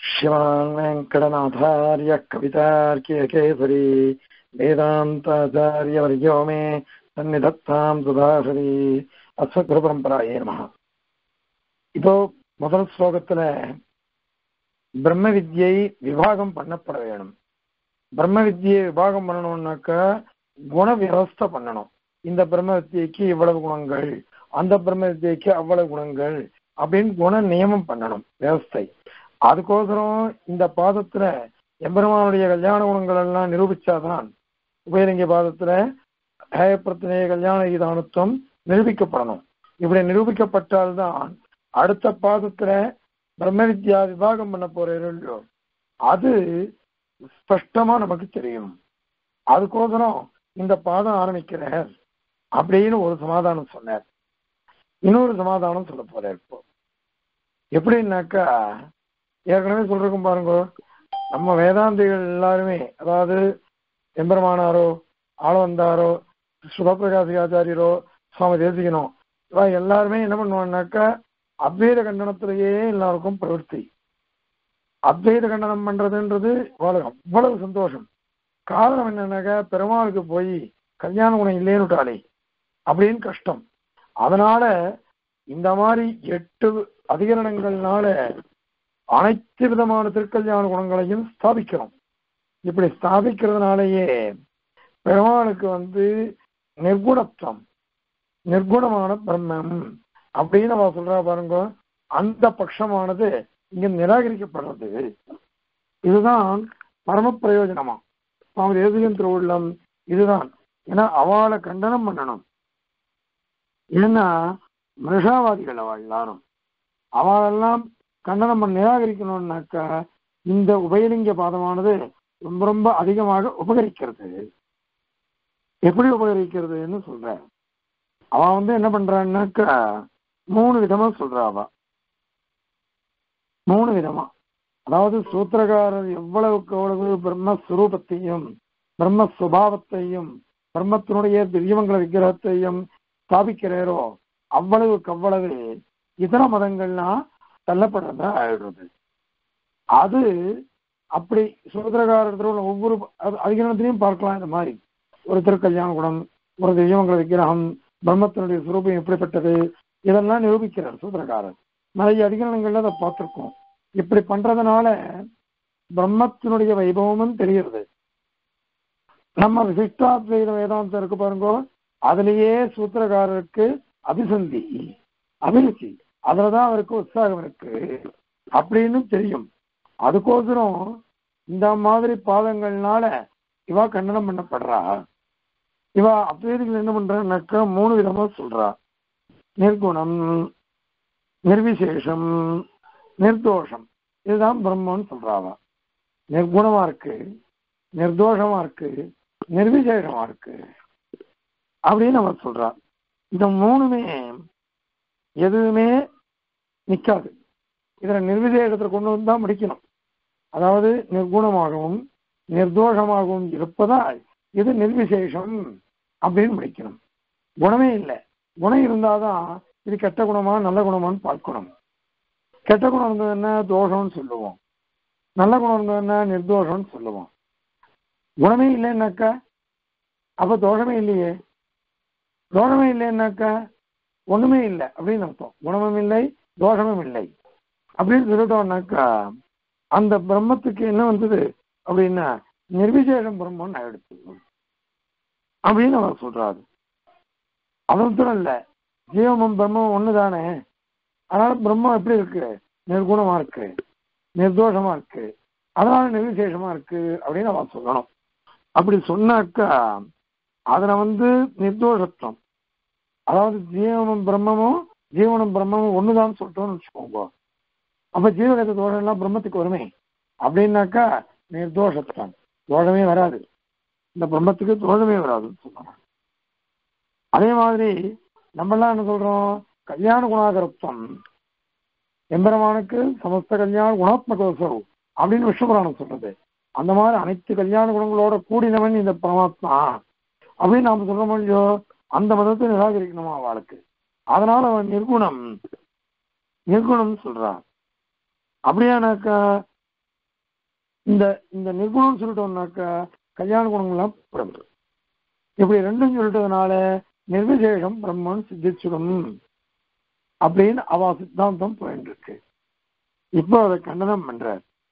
शिवान् वेङ्कटनाथार्य कवितार्कियकेसरी वेदान्ताचार्यवर्यो मे सन्निधत्तां सुधासरी அஸ்வத்குரு பரம்பராயே நம இப்போ முதல் ஸ்லோகத்துல பிரம்ம வித்யை விவாகம் பண்ணப்பட வேணும் பிரம்ம வித்யை விவாகம் பண்ணணும்னாக்கா குண விவஸ்தை பண்ணணும் இந்த பிரம்ம வித்யைக்கு இவ்வளவு குணங்கள் அந்த பிரம்ம வித்யைக்கு அவ்வளவு குணங்கள் அப்படின்னு குண நியமம் பண்ணணும் விவஸ்தை அதுக்கோசரம் இந்த பாதத்துல எம்பெருமானுடைய கல்யாண குணங்கள் எல்லாம் நிரூபிச்சாதான் உபயலிங்க பாதத்துல ஹயப்பிரத்தனைய கல்யாண கீதானுத்துவம் நிரூபிக்கப்படணும் இப்படி நிரூபிக்கப்பட்டால்தான் அடுத்த பாதத்துல பிரம்ம வித்யா விவாகம் பண்ண போறீர்களோ அது ஸ்பஷ்டமா நமக்கு தெரியும் அதுக்கோசரம் இந்த பாதம் ஆரம்பிக்கிறார் அப்படின்னு ஒரு சமாதானம் சொன்னார் இன்னொரு சமாதானம் சொல்ல போறார் இப்போ எப்படின்னாக்கா ஏற்கனவே சொல்றோம் பாருங்க நம்ம வேதாந்திகள் எல்லாருமே அதாவது எம்பெருமானாரோ ஆளவந்தாரோ சுபபிரகாசிகாச்சாரியரோ சுவாமி தேசிக்கணும் இவன் எல்லாருமே என்ன பண்ணுவான்னாக்கா அத்வைத கண்டனத்திலேயே எல்லாருக்கும் பிரவருத்தி அத்வைத கண்டனம் பண்றதுன்றது இவ்வளவு அவ்வளவு சந்தோஷம் காரணம் என்னன்னாக்கா பெருமாளுக்கு போய் கல்யாண குணம் இல்லைன்னுட்டாலே அப்படின்னு கஷ்டம் அதனால இந்த மாதிரி எட்டு அதிகரணங்கள்னால அனைத்து விதமான திருக்கல்யாண குணங்களையும் ஸ்தாபிக்கிறோம் இப்படி ஸ்தாபிக்கிறதுனாலேயே பெருமாளுக்கு வந்து நிர்குணத்துவம் நிர்குணமான பிரம்மம் அப்படின்னு அவ சொல்றா பாருங்க அந்த பட்சமானது இங்க நிராகரிக்கப்படுறது இதுதான் பரம பிரயோஜனமா சுவாமி தேசிகன் திருவுள்ளம் இதுதான் ஏன்னா அவளை கண்டனம் பண்ணணும் ஏன்னா மிருஷாவாதிகள் அவள் எல்லாரும் அவளெல்லாம் கண்டனம் பண்ண நிராகரிக்கணும்னாக்கா இந்த உபயலிங்க பாதமானது ரொம்ப ரொம்ப அதிகமாக உபகரிக்கிறது எப்படி உபகரிக்கிறதுன்னு சொல்ற அவன் வந்து என்ன பண்றான்னாக்கா மூணு விதமா சொல்றா அவ மூணு விதமா அதாவது சூத்திரகாரர் எவ்வளவுக்கு எவ்வளவு பிரம்மஸ்வரூபத்தையும் பிரம்ம சுபாவத்தையும் பிரம்மத்தினுடைய திவ்யமங்கல விக்கிரகத்தையும் ஸ்தாபிக்கிறாரோ அவ்வளவுக்கு அவ்வளவு இதர மதங்கள்லாம் தள்ளப்படுறதா ஆயிடுறது அது அப்படி சூத்திரகாரத்தில் ஒவ்வொரு அதிகரணத்திலையும் பார்க்கலாம் இந்த மாதிரி ஒரு திருக்கல்யாண குணம் ஒரு தெய்வங்கள விக்கிரகம் பிரம்மத்தினுடைய சுரூபம் எப்படிப்பட்டது இதெல்லாம் நிரூபிக்கிறார் சூத்திரக்காரர் நிறைய அதிகரணங்கள்ல அதை பார்த்திருக்கோம் இப்படி பண்றதுனால பிரம்மத்தினுடைய வைபவமும் தெரிகிறது நம்ம விசிஷ்டாத்வைத வேதாந்தம் இருக்கு பாருங்க அதுலயே சூத்திரக்காரருக்கு அபிசந்தி அபிருச்சி அதுலதான் அவருக்கு உற்சாகம் இருக்கு அப்படின்னு தெரியும் அதுக்கோசரம் இந்த மாதிரி பாதங்கள்னால இவா கண்டனம் பண்ணப்படுறா இவா அத்வைதிகள் என்ன பண்றான்னாக்கா மூணு விதமா சொல்றா நிர்குணம் நிர்விசேஷம் நிர்தோஷம் இதுதான் பிரம்மன்னு சொல்றாவா நிர்குணமா இருக்கு நிர்தோஷமா இருக்கு நிர்விசேஷமா இருக்கு அப்படின்னு அவர் சொல்றா இந்த மூணுமே எதுவுமே நிக்காது இதுல நிர்விசேஷத்தை கொண்டு வந்து தான் முடிக்கணும் அதாவது நிர்குணமாகவும் நிர்தோஷமாகவும் இருப்பதால் இது நிர்விசேஷம் அப்படின்னு முடிக்கணும் குணமே இல்லை குணம் இருந்தாதான் இது கெட்ட குணமா நல்ல குணமான்னு பார்க்கணும் கெட்ட குணம் இருந்ததுன்னா தோஷம்னு சொல்லுவோம் நல்ல குணம் இருந்ததுன்னா நிர்தோஷம்னு சொல்லுவோம் குணமே இல்லைன்னாக்கா அப்ப தோஷமே இல்லையே தோஷமே இல்லைன்னாக்கா ஒண்ணுமே இல்லை அப்படின்னு அர்த்தம் குணமும் இல்லை தோஷமும் இல்லை அப்படின்னு சொல்லிட்டோம்னாக்கா அந்த பிரம்மத்துக்கு என்ன வந்தது அப்படின்னா நிர்விசேஷம் பிரம்மன் ஆயிடுச்சு அப்படின்னு அவர் சொல்றாரு அது மட்டும் இல்ல ஜீவமும் பிரம்மம் ஒண்ணுதானே அதனால பிரம்மம் எப்படி இருக்கு நிர்குணமா இருக்கு நிர்தோஷமா இருக்கு அதனால நிர்விசேஷமா இருக்கு அப்படின்னு அவன் சொல்லணும் அப்படி சொன்னாக்கா அதுல வந்து நிர்தோஷத்துவம் அதாவது ஜீவனும் பிரம்மமும் ஜீவனும் பிரம்மமும் ஒண்ணுதான் சொல்லிட்டோம்னு வச்சுக்கோங்க அப்ப ஜீவகத்த தோஷம் எல்லாம் பிரம்மத்துக்கு வருமே அப்படின்னாக்கா நிர்தோஷத்துவம் தோஷமே வராது இந்த பிரம்மத்துக்கு தோஷமே வராதுன்னு சொல்றாங்க அதே மாதிரி நம்ம எல்லாம் என்ன சொல்றோம் கல்யாண குணாகரத்துவம் எம்பெருமானுக்கு சமஸ்த கல்யாண குணாத்மகோசரம் அப்படின்னு விஷ்ணுபுராணம் சொல்றது அந்த மாதிரி அனைத்து கல்யாண குணங்களோட கூடினவன் இந்த பரமாத்மா அப்படின்னு நாம சொல்றோம் இல்லையோ அந்த மதத்தை நிராகரிக்கணுமா அவளுக்கு அதனால அவன் நிர்குணம் நிர்குணம் சொல்றான் அப்படியானாக்கா இந்த இந்த நிர்குணம்னு சொல்லிட்டோம்னாக்கா கல்யாண குணங்கள்லாம் படும் இப்படி ரெண்டும் சொல்லிட்டதுனால நிர்விசேஷம் பிரம்மன் சித்திச்சுடும் அப்படின்னு அவ சித்தாந்தம் போயிட்டு இருக்கு இப்போ அதை கண்டனம் பண்ற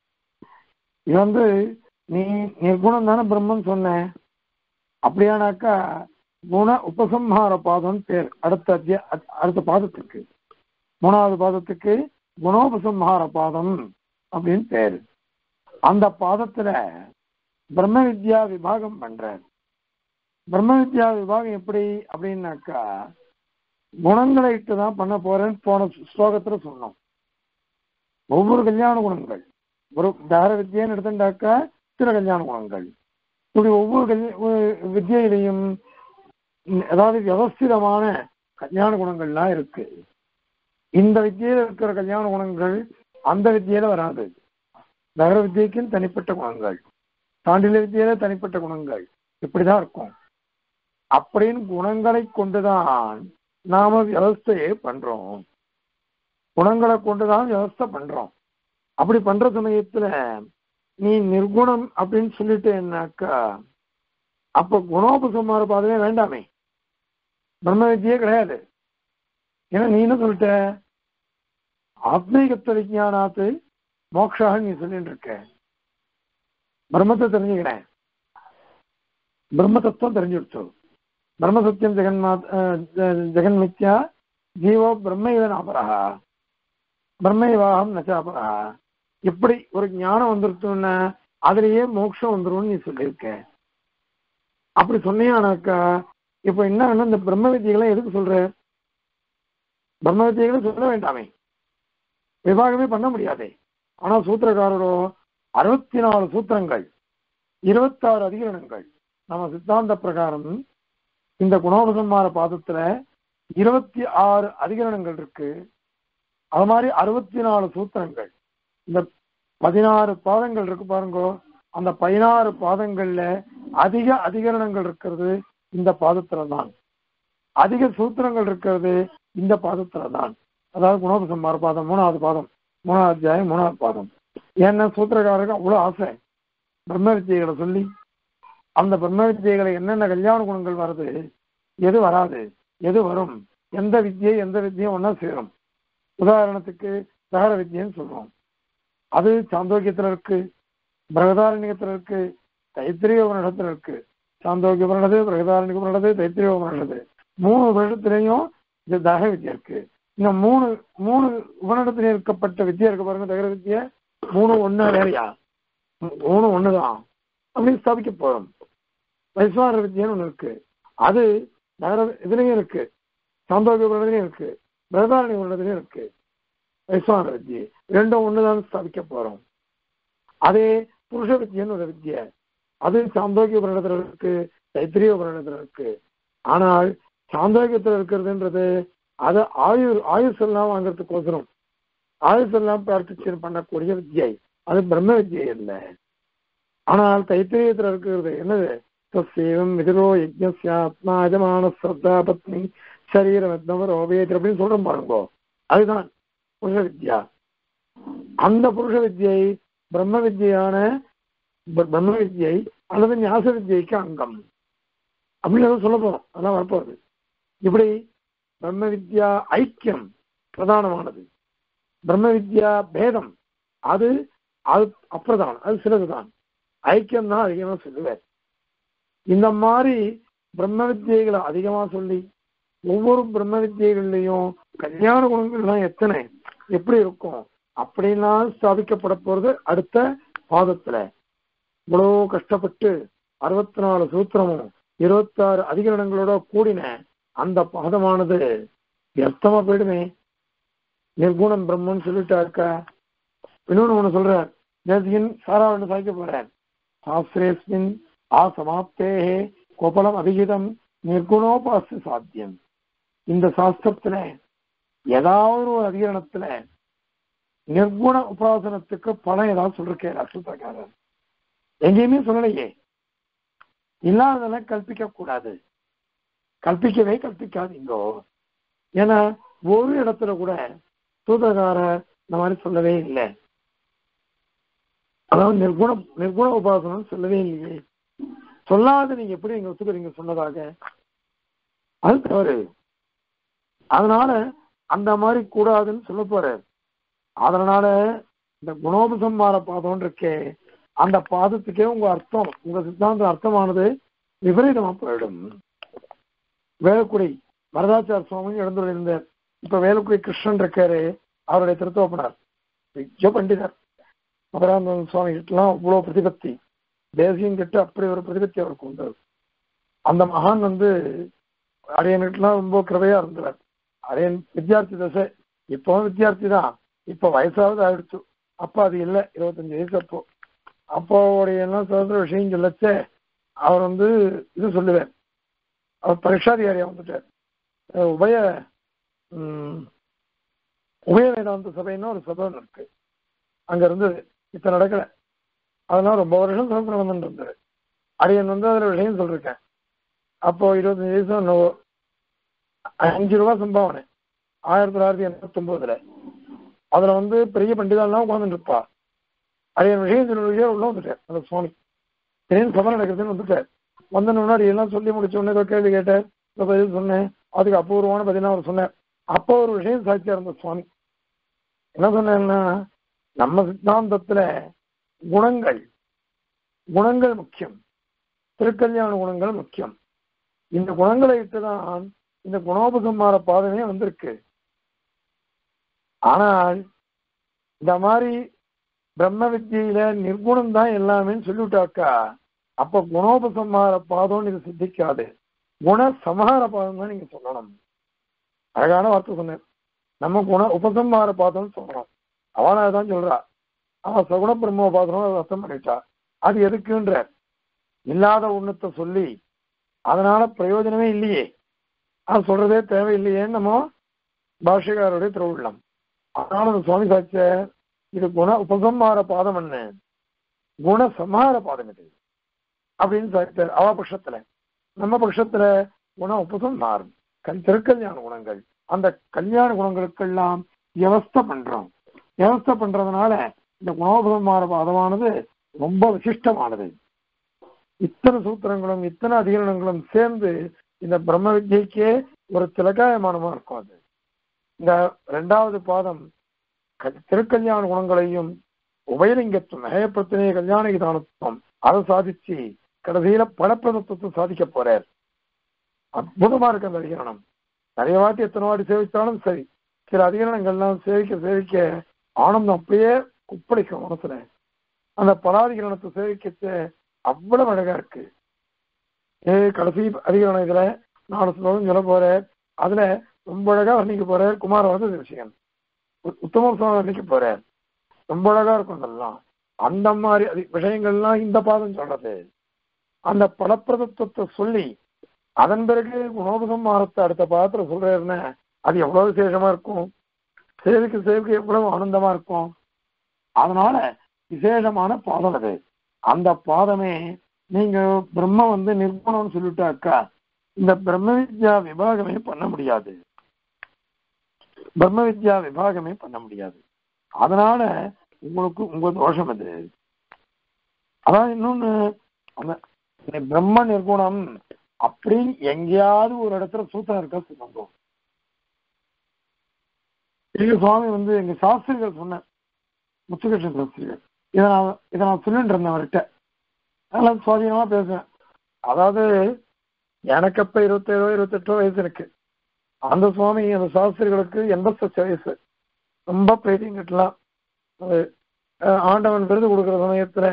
இது வந்து நீ நிர்குணம் தானே பிரம்மன் சொன்ன அப்படியானாக்கா குண உபசம்ஹார பாதம் பேர் அடுத்த அத்திய அடுத்த பாதத்துக்கு மூணாவது பாதத்துக்கு குணோபசம்ஹார பாதம் அப்படின்னு பேரு அந்த பாதத்துல பிரம்ம வித்யா விபாகம் பண்றார் பிரம்ம வித்யா விபாகம் எப்படி அப்படின்னாக்கா குணங்களை இட்டு தான் பண்ண போறேன்னு போன ஸ்லோகத்துல சொன்னோம் ஒவ்வொரு கல்யாண குணங்கள் ஒரு தார வித்தியன்னு எடுத்துட்டாக்கா சில கல்யாண குணங்கள் இப்படி ஒவ்வொரு கல்ய வித்தியிலையும் அதாவது வியவஸ்திதமான கல்யாண குணங்கள்லாம் இருக்கு இந்த வித்தியில இருக்கிற கல்யாண குணங்கள் அந்த வித்தியில வராது நகர வித்தியக்குன்னு தனிப்பட்ட குணங்கள் தாண்டில வித்தியில தனிப்பட்ட குணங்கள் இப்படிதான் இருக்கும் அப்படின்னு குணங்களை கொண்டுதான் நாம வியவஸ்தையே பண்றோம் குணங்களை கொண்டுதான் வியவஸ்தை பண்றோம் அப்படி பண்ற சமயத்துல நீ நிர்குணம் அப்படின்னு சொல்லிட்டேன்னாக்கா அப்ப குணோபசமார பாதமே வேண்டாமே பிரம்ம வித்தியே கிடையாது ஏன்னா நீ என்ன சொல்லிட்ட ஆத்மீகத்த விஜயானாத்து மோக்ஷாக நீ சொல்லிட்டு இருக்க பிரம்மத்தை தெரிஞ்சுக்கிறேன் பிரம்ம தத்துவம் தெரிஞ்சுடுச்சு பிரம்ம சத்தியம் ஜெகன்மா ஜெகன் மித்யா ஜீவோ பிரம்ம அபரஹா பிரம்மைவாகம் நச்சாபரா இப்படி ஒரு ஞானம் வந்துருச்சுன்னா அதுலயே மோட்சம் வந்துரும்னு நீ சொல்லியிருக்க அப்படி சொன்னியானாக்கா இப்ப என்ன இந்த பிரம்ம வித்தியெல்லாம் எதுக்கு சொல்ற பிரம்ம வித்தியகளை சொல்ல வேண்டாமே விவாகமே பண்ண முடியாதே ஆனா சூத்திரக்காரரோ அறுபத்தி நாலு சூத்திரங்கள் இருபத்தாறு அதிகரணங்கள் நம்ம சித்தாந்த பிரகாரம் இந்த குணோபசன்மார பாதத்துல இருபத்தி ஆறு அதிகரணங்கள் இருக்கு அது மாதிரி அறுபத்தி நாலு சூத்திரங்கள் இந்த பதினாறு பாதங்கள் இருக்கு பாருங்க அந்த பதினாறு பாதங்கள்ல அதிக அதிகரணங்கள் இருக்கிறது இந்த பாதத்துல தான் அதிக சூத்திரங்கள் இருக்கிறது இந்த பாதத்துல தான் அதாவது குணோபசம்மார பாதம் மூணாவது பாதம் மூணாவது அத்தியாயம் மூணாவது பாதம் ஏன்னா சூத்திரக்காரருக்கு அவ்வளவு ஆசை பிரம்ம வித்தியைகளை சொல்லி அந்த பிரம்ம வித்தியைகளை என்னென்ன கல்யாண குணங்கள் வருது எது வராது எது வரும் எந்த வித்தியை எந்த வித்தியும் ஒன்னா சேரும் உதாரணத்துக்கு சகர வித்தியன்னு சொல்றோம் அது சாந்தோக்கியத்துல இருக்கு பிரகதாரண்யத்துல இருக்கு தைத்திரிய உபனிடத்துல இருக்கு சாந்தோக்கிய உபனிடது பிரகதாரண்ய உபனிடது தைத்திரிய உபனிடது மூணு வருடத்திலையும் இந்த தக வித்தியா இருக்கு இந்த மூணு மூணு உபனிடத்துல இருக்கப்பட்ட வித்தியா இருக்கு பாருங்க தகர வித்திய மூணு ஒண்ணு வேறையா மூணு ஒண்ணுதான் அப்படின்னு ஸ்தாபிக்க போறோம் வைஸ்வார வித்தியான்னு ஒண்ணு இருக்கு அது நகர இதுலயும் இருக்கு சாந்தோக்கிய உபனிடத்துலயும் இருக்கு பிரகதாரண்ய உபனிடத்துலயும் இருக்கு வைஸ்வான வித்தியை ரெண்டும் ஒண்ணுதான் ஸ்தாபிக்க போறோம் அதே புருஷ வித்தியன்னு ஒரு வித்தியை அது சாந்தோக்கிய உபநிடத்துல இருக்கு தைத்திரிய உபநிடத்துல இருக்கு ஆனால் சாந்தோக்கியத்துல இருக்கிறதுன்றது அது ஆயுர் ஆயுஸ் எல்லாம் வாங்குறதுக்கோசரம் ஆயுஸ் எல்லாம் பிரார்த்திச்சு பண்ணக்கூடிய வித்தியை அது பிரம்ம வித்தியை இல்லை ஆனால் தைத்திரியத்துல இருக்கிறது என்னது தஸ்யேவம் விதிரோ யஜ்ஞஸ்ய ஆத்மா எஜமான சப்தா பத்னி சரீரம் எத்னவர் ஓபேத் அப்படின்னு சொல்றோம் பாருங்கோ அதுதான் புருஷ வித்யா அந்த புருஷ வித்யை பிரம்ம வித்யான பிரம்ம வித்யை அல்லது ஞாச வித்யைக்கு அங்கம் அப்படின்னு சொல்ல போறோம் அதெல்லாம் வரப்போகுது இப்படி பிரம்ம வித்யா ஐக்கியம் பிரதானமானது பிரம்ம வித்யா பேதம் அது அது அப்பிரதானம் அது சிலதுதான் ஐக்கியம் தான் அதிகமா சொல்லுவார் இந்த மாதிரி பிரம்ம வித்தியைகளை அதிகமா சொல்லி ஒவ்வொரு பிரம்ம வித்தியைகள்லையும் கல்யாண குணங்கள்லாம் எத்தனை எப்படி இருக்கும் அப்படின்லாம் ஸ்தாபிக்கப்பட போறது அடுத்த பாதத்துல இவ்வளோ கஷ்டப்பட்டு அறுபத்தி நாலு சூத்திரமும் இருபத்தாறு அதிகரணங்களோட கூடின அந்த பாதமானது வியர்த்தமா போயிடுமே நிர்குணம் பிரம்மன் சொல்லிட்டாக்கா இன்னொன்னு ஒண்ணு சொல்றார் நேசிகன் சாரா ஒன்று சாய்க்க போறார் சாஸ்திரேஸ்மின் ஆ சமாப்தே கோபலம் அதிகிதம் நிர்குணோபாச சாத்தியம் இந்த சாஸ்திரத்துல ஏதாவது ஒரு அதிகரணத்துல நிர்குண உபாசனத்துக்கு பலம் ஏதாவது சொல்லிருக்கேன் அசுத்தக்காரர் எங்கேயுமே சொல்லலையே இல்லாததெல்லாம் கல்பிக்க கூடாது கல்பிக்கவே கல்பிக்காதீங்கோ ஏன்னா ஒரு இடத்துல கூட சூதகார இந்த மாதிரி சொல்லவே இல்லை அதாவது நிர்குண நிர்குண உபாசனம் சொல்லவே இல்லையே சொல்லாத நீங்க எப்படி எங்க ஒத்துக்கிறீங்க சொன்னதாக அது தவறு அதனால அந்த மாதிரி கூடாதுன்னு சொல்ல போறாரு அதனால இந்த குணோபசம்மார பாதம் இருக்கே அந்த பாதத்துக்கே உங்க அர்த்தம் உங்க சித்தாந்த அர்த்தமானது விபரீதமா போயிடும் வேலுக்குடி வரதாச்சார சுவாமி எழுந்துள்ளார் இப்ப வேலுக்குடி கிருஷ்ணன் இருக்காரு அவருடைய திருத்தோப்பனார் பெரிய பண்டிதர் மகரானந்த சுவாமி கிட்டலாம் அவ்வளவு பிரதிபத்தி தேசியம் கிட்ட அப்படி ஒரு பிரதிபத்தி அவருக்கு உண்டு அந்த மகான் வந்து அரியன்கிட்டலாம் ரொம்ப கிருபையா இருந்தார் அரியன் வித்தியார்த்தி தசை இப்பவும் வித்தியார்த்தி தான் இப்ப வயசாவது ஆயிடுச்சு அப்ப அது இல்லை இருபத்தஞ்சு வயசு அப்போ அப்போடைய என்ன சுதந்திர விஷயம் சொல்லச்சே அவர் வந்து இது சொல்லுவார் அவர் பரீட்சாதிகாரியா வந்துட்டார் அஹ் உபய உம், உபய வேதாந்த சபைன்னு ஒரு சபை ஒண்ணு இருக்கு அங்க இருந்தது இப்ப நடக்கல அதெல்லாம் ரொம்ப வருஷம் சுதந்திரம் வந்துட்டு இருந்தாரு அரியன் வந்து அதுல விஷயம் சொல்லிருக்கேன் அப்போ இருபத்தஞ்சு வயசு என்னவோ அஞ்சு ரூபா சம்பாவனை ஆயிரத்தி தொள்ளாயிரத்தி எண்பத்தி ஒன்பதுல அதுல வந்து பெரிய பண்டிதாலாம் உட்காந்துட்டு இருப்பா அரியன் விஷயம் சொல்லியே உள்ள வந்துட்டார் அந்த சுவாமி திடீர்னு சபை நடக்குதுன்னு வந்துட்டார் வந்த முன்னாடி எல்லாம் சொல்லி முடிச்ச உடனே ஏதோ கேள்வி கேட்டார் ஏதோ பதில் சொன்னேன் அதுக்கு அபூர்வமான பதிலாக அவர் சொன்னார் அப்போ ஒரு விஷயம் சாட்சியா இருந்த சுவாமி என்ன சொன்னேன்னா நம்ம சித்தாந்தத்துல குணங்கள் குணங்கள் முக்கியம் திருக்கல்யாண குணங்கள் முக்கியம் இந்த குணங்களை இட்டுதான் இந்த குணோபசம்மார பாதமே வந்திருக்கு ஆனால் இந்த மாதிரி பிரம்ம வித்தியில நிர்குணம் தான் எல்லாமே சொல்லிவிட்டாக்கா அப்ப குணோபசம்மார பாதம் இது சித்திக்காது குண சமஹார பாதம் தான் நீங்க சொல்லணும் அழகான வார்த்தை சொன்னேன் நம்ம குண உபசம்மார பாதம் சொல்றோம் அவனா தான் சொல்றா அவன் சகுண பிரம்ம பாதம் அர்த்தம் பண்ணிட்டா அது எதுக்குன்ற இல்லாத ஒண்ணுத்த சொல்லி அதனால பிரயோஜனமே இல்லையே அது சொல்றதே தேவையில்லையேன்னு நம்ம பாஷகாருடைய திருவுள்ளம் அதனால அந்த சுவாமி சாட்சிய இது குண உபசம்மார பாதம் என்ன குண சம்ஹார பாதம் இது அப்படின்னு சாட்சியார் அவ பட்சத்துல நம்ம பட்சத்துல குண உபசம்ஹாரம் கல் திருக்கல்யாண குணங்கள் அந்த கல்யாண குணங்களுக்கெல்லாம் வியவஸ்தை பண்றோம் வியவஸ்தை பண்றதுனால இந்த குணோபசம்மார பாதமானது ரொம்ப விசிஷ்டமானது இத்தனை சூத்திரங்களும் இத்தனை அதிகரணங்களும் சேர்ந்து இந்த பிரம்ம வித்யைக்கே ஒரு திலகாயமானமா இருக்கும் அது இந்த ரெண்டாவது பாதம் க- திருக்கல்யாண குணங்களையும் உபயலிங்கத்துவம் ஹேயப்பிரச்சனைய கல்யாண விதானத்துவம் அதை சாதிச்சு கடைசியில பலப்பிரதத்துவத்தை சாதிக்க போறார் அற்புதமா இருக்கு அந்த அதிகரணம் நிறைய வாட்டி எத்தனை வாட்டி சேவித்தாலும் சரி சில அதிகரணங்கள்லாம் சேவிக்க சேவிக்க ஆனந்தம் அப்படியே குப்பளிக்கும் மனசுல அந்த பலாதிகரணத்தை சேவிக்கச்சு அவ்வளவு அழகா இருக்கு ஏ கடைசி அதிகரணம் இதுல நாலு ஸ்லோகம் சொல்ல போறேன் அதுல ரொம்ப அழகா வர்ணிக்க போறார் குமாரவாத விஷயம் உத்தம சுவாமி வர்ணிக்க போறார் ரொம்ப அழகா இருக்கும் அதெல்லாம் அந்த மாதிரி அதி- விஷயங்கள்லாம் இந்த பாதம் சொல்றது அந்த பலப்பிரதத்துவத்தை சொல்லி அதன் பிறகு குணோபசம் மாறத்தை அடுத்த பாதத்துல சொல்றாருன்னா அது எவ்வளவு விசேஷமா இருக்கும் சேவிக்க சேவிக்க எவ்வளவு ஆனந்தமா இருக்கும் அதனால விசேஷமான பாதம் அது அந்த பாதமே நீங்க பிரம்ம வந்து நிர்குணம்னு சொல்லிட்டாக்கா இந்த பிரம்ம வித்யா விபாகமே பண்ண முடியாது பிரம்ம வித்யா விபாகமே பண்ண முடியாது அதனால உங்களுக்கு உங்க தோஷம் அது அதான் இன்னொன்னு அந்த இந்த பிரம்ம நிர்குணம் அப்படின்னு எங்கேயாவது ஒரு இடத்துல சூத்திரம் இருக்கா சொல்லுங்க எங்க சுவாமி வந்து எங்க சாஸ்திரிகள் சொன்ன முத்துகிருஷ்ணன் சாஸ்திரிகள் இதை நான் இதை நான் சொல்லிட்டு இருந்தேன் அவர்கிட்ட அதெல்லாம் சுவாதீனமா பேசுவேன் அதாவது எனக்கு அப்ப இருபத்தேழோ இருபத்தெட்டோ வயசு இருக்கு அந்த சுவாமி அந்த சாஸ்திரிகளுக்கு எண்பத்தஞ்சு வயசு ரொம்ப பிரீதிங்கிட்டலாம் அது, அஹ், ஆண்டவன் விருது கொடுக்குற சமயத்துல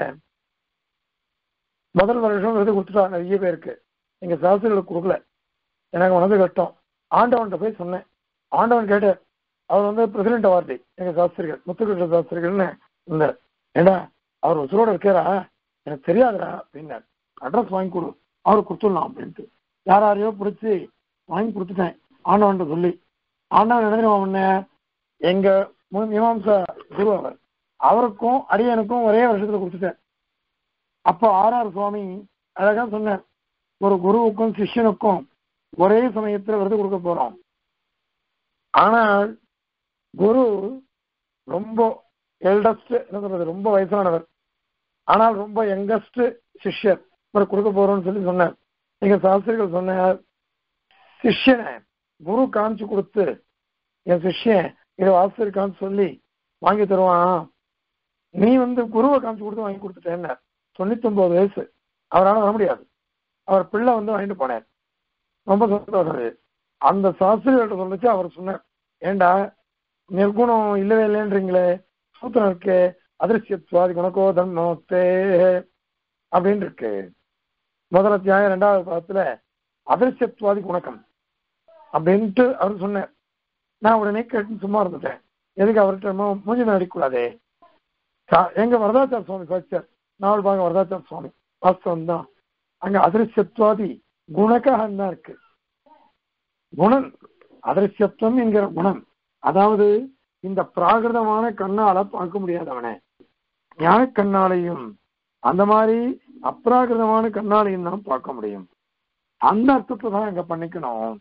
முதல் வருஷம் விருது கொடுத்துட்டாங்க நிறைய பேருக்கு எங்க சாஸ்திரிகளுக்கு கொடுக்கல எனக்கு மனது கஷ்டம் ஆண்டவன்கிட்ட போய் சொன்னேன் ஆண்டவன் கேட்டார் அவர் வந்து பிரசிடென்ட் அவார்டி எங்க சாஸ்திரிகள் முத்துகிருஷ்ண சாஸ்திரிகள்னு இருந்தார் ஏடா அவர் உசுரோட இருக்காரா எனக்கு தெரியாதுடா அப்படின்னார் அட்ரஸ் வாங்கி கொடு அவருக்கு கொடுத்துடலாம் அப்படின்ட்டு யார் யாரையோ பிடிச்சி வாங்கி கொடுத்துட்டேன் ஆண்டவன்ட்ட சொல்லி ஆண்டவன் என்ன தெரியுமா பண்ண எங்க மு- மீமாம்சா குரு அவர் அவருக்கும் அடியனுக்கும் ஒரே வருஷத்துல கொடுத்துட்டேன் அப்போ ஆர்ஆர் சுவாமி அழகா சொன்னார் ஒரு குருவுக்கும் சிஷ்யனுக்கும் ஒரே சமயத்துல விருது கொடுக்க போறோம் ஆனால் குரு ரொம்ப எல்டஸ்ட் என்ன சொல்றது ரொம்ப வயசானவர் ஆனால் ரொம்ப யங்கஸ்ட் சிஷ்யர் இவர் கொடுக்க போறோம்னு சொல்லி சொன்னார் எங்க சாஸ்திரிகள் சொன்னார் சிஷ்யனை குரு காமிச்சு கொடுத்து என் சிஷ்யன் இதை ஆசிரியர் காமிச்சு சொல்லி வாங்கி தருவான் நீ வந்து குருவை காமிச்சு கொடுத்து வாங்கி கொடுத்துட்டேன்னு தொண்ணூத்தி ஒன்பது வயசு அவரால் வர முடியாது அவர் பிள்ளை வந்து வாங்கிட்டு போனார் ரொம்ப சந்தோஷம் அது. அந்த சாஸ்திரிகள்ட்ட சொல்லிச்சு அவர் சொன்னார் ஏண்டா நிர்குணம் இல்லவே இல்லைன்றீங்களே சூத்திரம் இருக்கு அதிர்ஷ்யத்வாதி குணக்கோ தர்மத்தே அப்படின்னு இருக்கு முதல் அத்தியாயம் ரெண்டாவது பாகத்துல அதிர்ஷ்யத்வாதி குணக்கம் அப்படின்ட்டு அவர் சொன்னார் நான் உடனே கேட்டு சும்மா இருந்துட்டேன் எதுக்கு அவர்கிட்ட மூ- மூஞ்சி மேல அடிக்கக்கூடாதே கா- எங்க வரதாச்சார சுவாமி சாட்சியார் நாவல் பாகம் வரதாச்சார சுவாமி வாஸ்தவம் தான் அங்க அதிர்ஷ்யத்வாதி குணகம் தான் இருக்கு குணம் அதிர்ஷ்யத்துவம் என்கிற குணம் அதாவது இந்த பிராகிருதமான கண்ணால பார்க்க முடியாது அவனை ஞான கண்ணாலையும் அந்த மாதிரி அப்ராகிருதமான கண்ணாலையும் தான் பார்க்க முடியும் அந்த அர்த்தத்தை தான் இங்க பண்ணிக்கணும்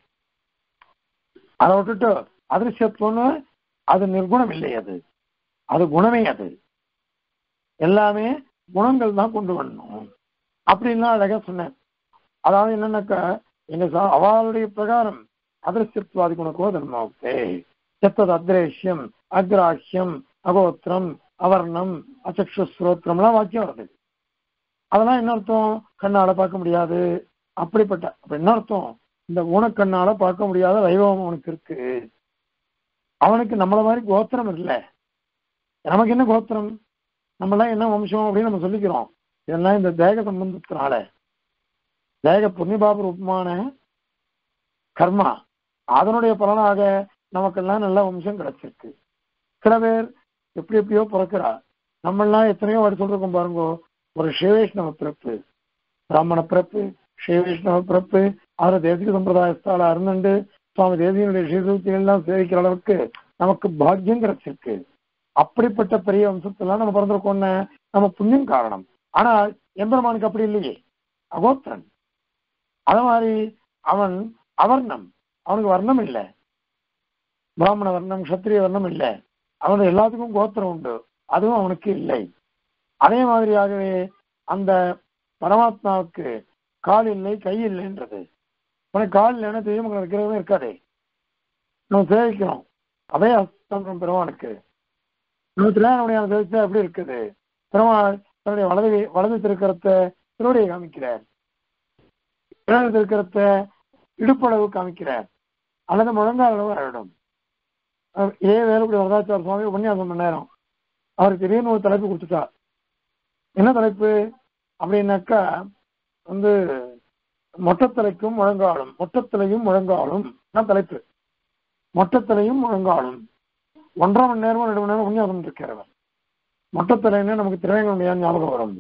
அதை விட்டுட்டு அதிர்ஷ்யத்துவம்னு அது நிர்குணம் இல்லை அது அது குணமே அது எல்லாமே குணங்கள் தான் கொண்டு வரணும் அப்படின்லாம் அழகா சொன்னேன் அதாவது என்னன்னாக்கா எங்க சா- அவளுடைய பிரகாரம் அதிர்ஷ்யத்வாதி குணக்கோ தர்மோக்தே எத்தது அத்ரேஷ்யம் அக்ராஹ்யம் அகோத்திரம் அவர்ணம் அச்சக்ஷுஸ்ரோத்திரம்லாம் வாக்கியம் வருது அதெல்லாம் என்ன அர்த்தம் கண்ணால பார்க்க முடியாது அப்படிப்பட்ட அப்ப என்ன அர்த்தம் இந்த ஊனக்கண்ணால பார்க்க முடியாத வைபவம் அவனுக்கு இருக்கு அவனுக்கு நம்மள மாதிரி கோத்திரம் இல்லை நமக்கு என்ன கோத்திரம் நம்மளாம் என்ன வம்சம் அப்படின்னு நம்ம சொல்லிக்கிறோம் இதெல்லாம் இந்த தேக சம்பந்தத்தினால தேக புண்ணியபாப ரூபமான கர்மா அதனுடைய பலனாக நமக்கெல்லாம் நல்ல வம்சம் கிடைச்சிருக்கு சில பேர் எப்படி எப்படியோ பிறக்கிறா நம்மெல்லாம் எத்தனையோ வாட்டி சொல்லிருக்கோம் பாருங்க ஒரு சிவவைஷ்ணவ பிறப்பு பிராமண பிறப்பு சிவவைஷ்ணவ பிறப்பு ஆறு தேசிக சம்பிரதாயத்தால அருந்தண்டு சுவாமி தேசியனுடைய ஸ்ரீசூக்திகள் எல்லாம் சேவிக்கிற அளவுக்கு நமக்கு பாக்கியம் கிடைச்சிருக்கு அப்படிப்பட்ட பெரிய வம்சத்தெல்லாம் நம்ம பிறந்திருக்கோம்னு நம்ம புண்ணியம் காரணம் ஆனால் எம்பெருமானுக்கு அப்படி இல்லையே அகோத்திரன் அத மாதிரி அவன் அவர்ணம் அவனுக்கு வர்ணம் இல்லை பிராமண வர்ணம் கத்திரிய வர்ணம் இல்லை அவனுக்கு எல்லாத்துக்கும் கோத்திரம் உண்டு அதுவும் அவனுக்கு இல்லை அதே மாதிரியாகவே அந்த பரமாத்மாவுக்கு கால் இல்லை கை இல்லைன்றது உனக்கு கால் இல்லைன்னா தெய்வம் இருக்கிறதே இருக்காதே நம்ம சேவிக்கிறோம் அதே அஸ்தம் பெருமானுக்கு நம்ம திருவாரூடைய சேவிச்சா எப்படி இருக்குது பெருமாள் தன்னுடைய வலது வலது திருக்கரத்தை திருவடியை காமிக்கிறார் இடது திருக்கரத்தை இடுப்பளவு காமிக்கிறார் அல்லது முழங்கால் அளவு ஆயிடும் அஹ் இதே வேலுக்குடி வரதாச்சார சுவாமி உபன்யாசம் பண்ண நேரம் அவருக்கு திடீர்னு ஒரு தலைப்பு கொடுத்துட்டார் என்ன தலைப்பு அப்படின்னாக்கா வந்து மொட்டத்தலைக்கும் முழங்காலும் மொட்டத்தலையும் முழங்காலும் தான் தலைப்பு மொட்டத்தலையும் முழங்காலும் ஒன்றரை மணி நேரமோ ரெண்டு மணி நேரம் உபன்யாசம் இருக்கிறவர் மொட்டத்தலைன்னு நமக்கு திரையங்களுடைய ஞாபகம் வரும்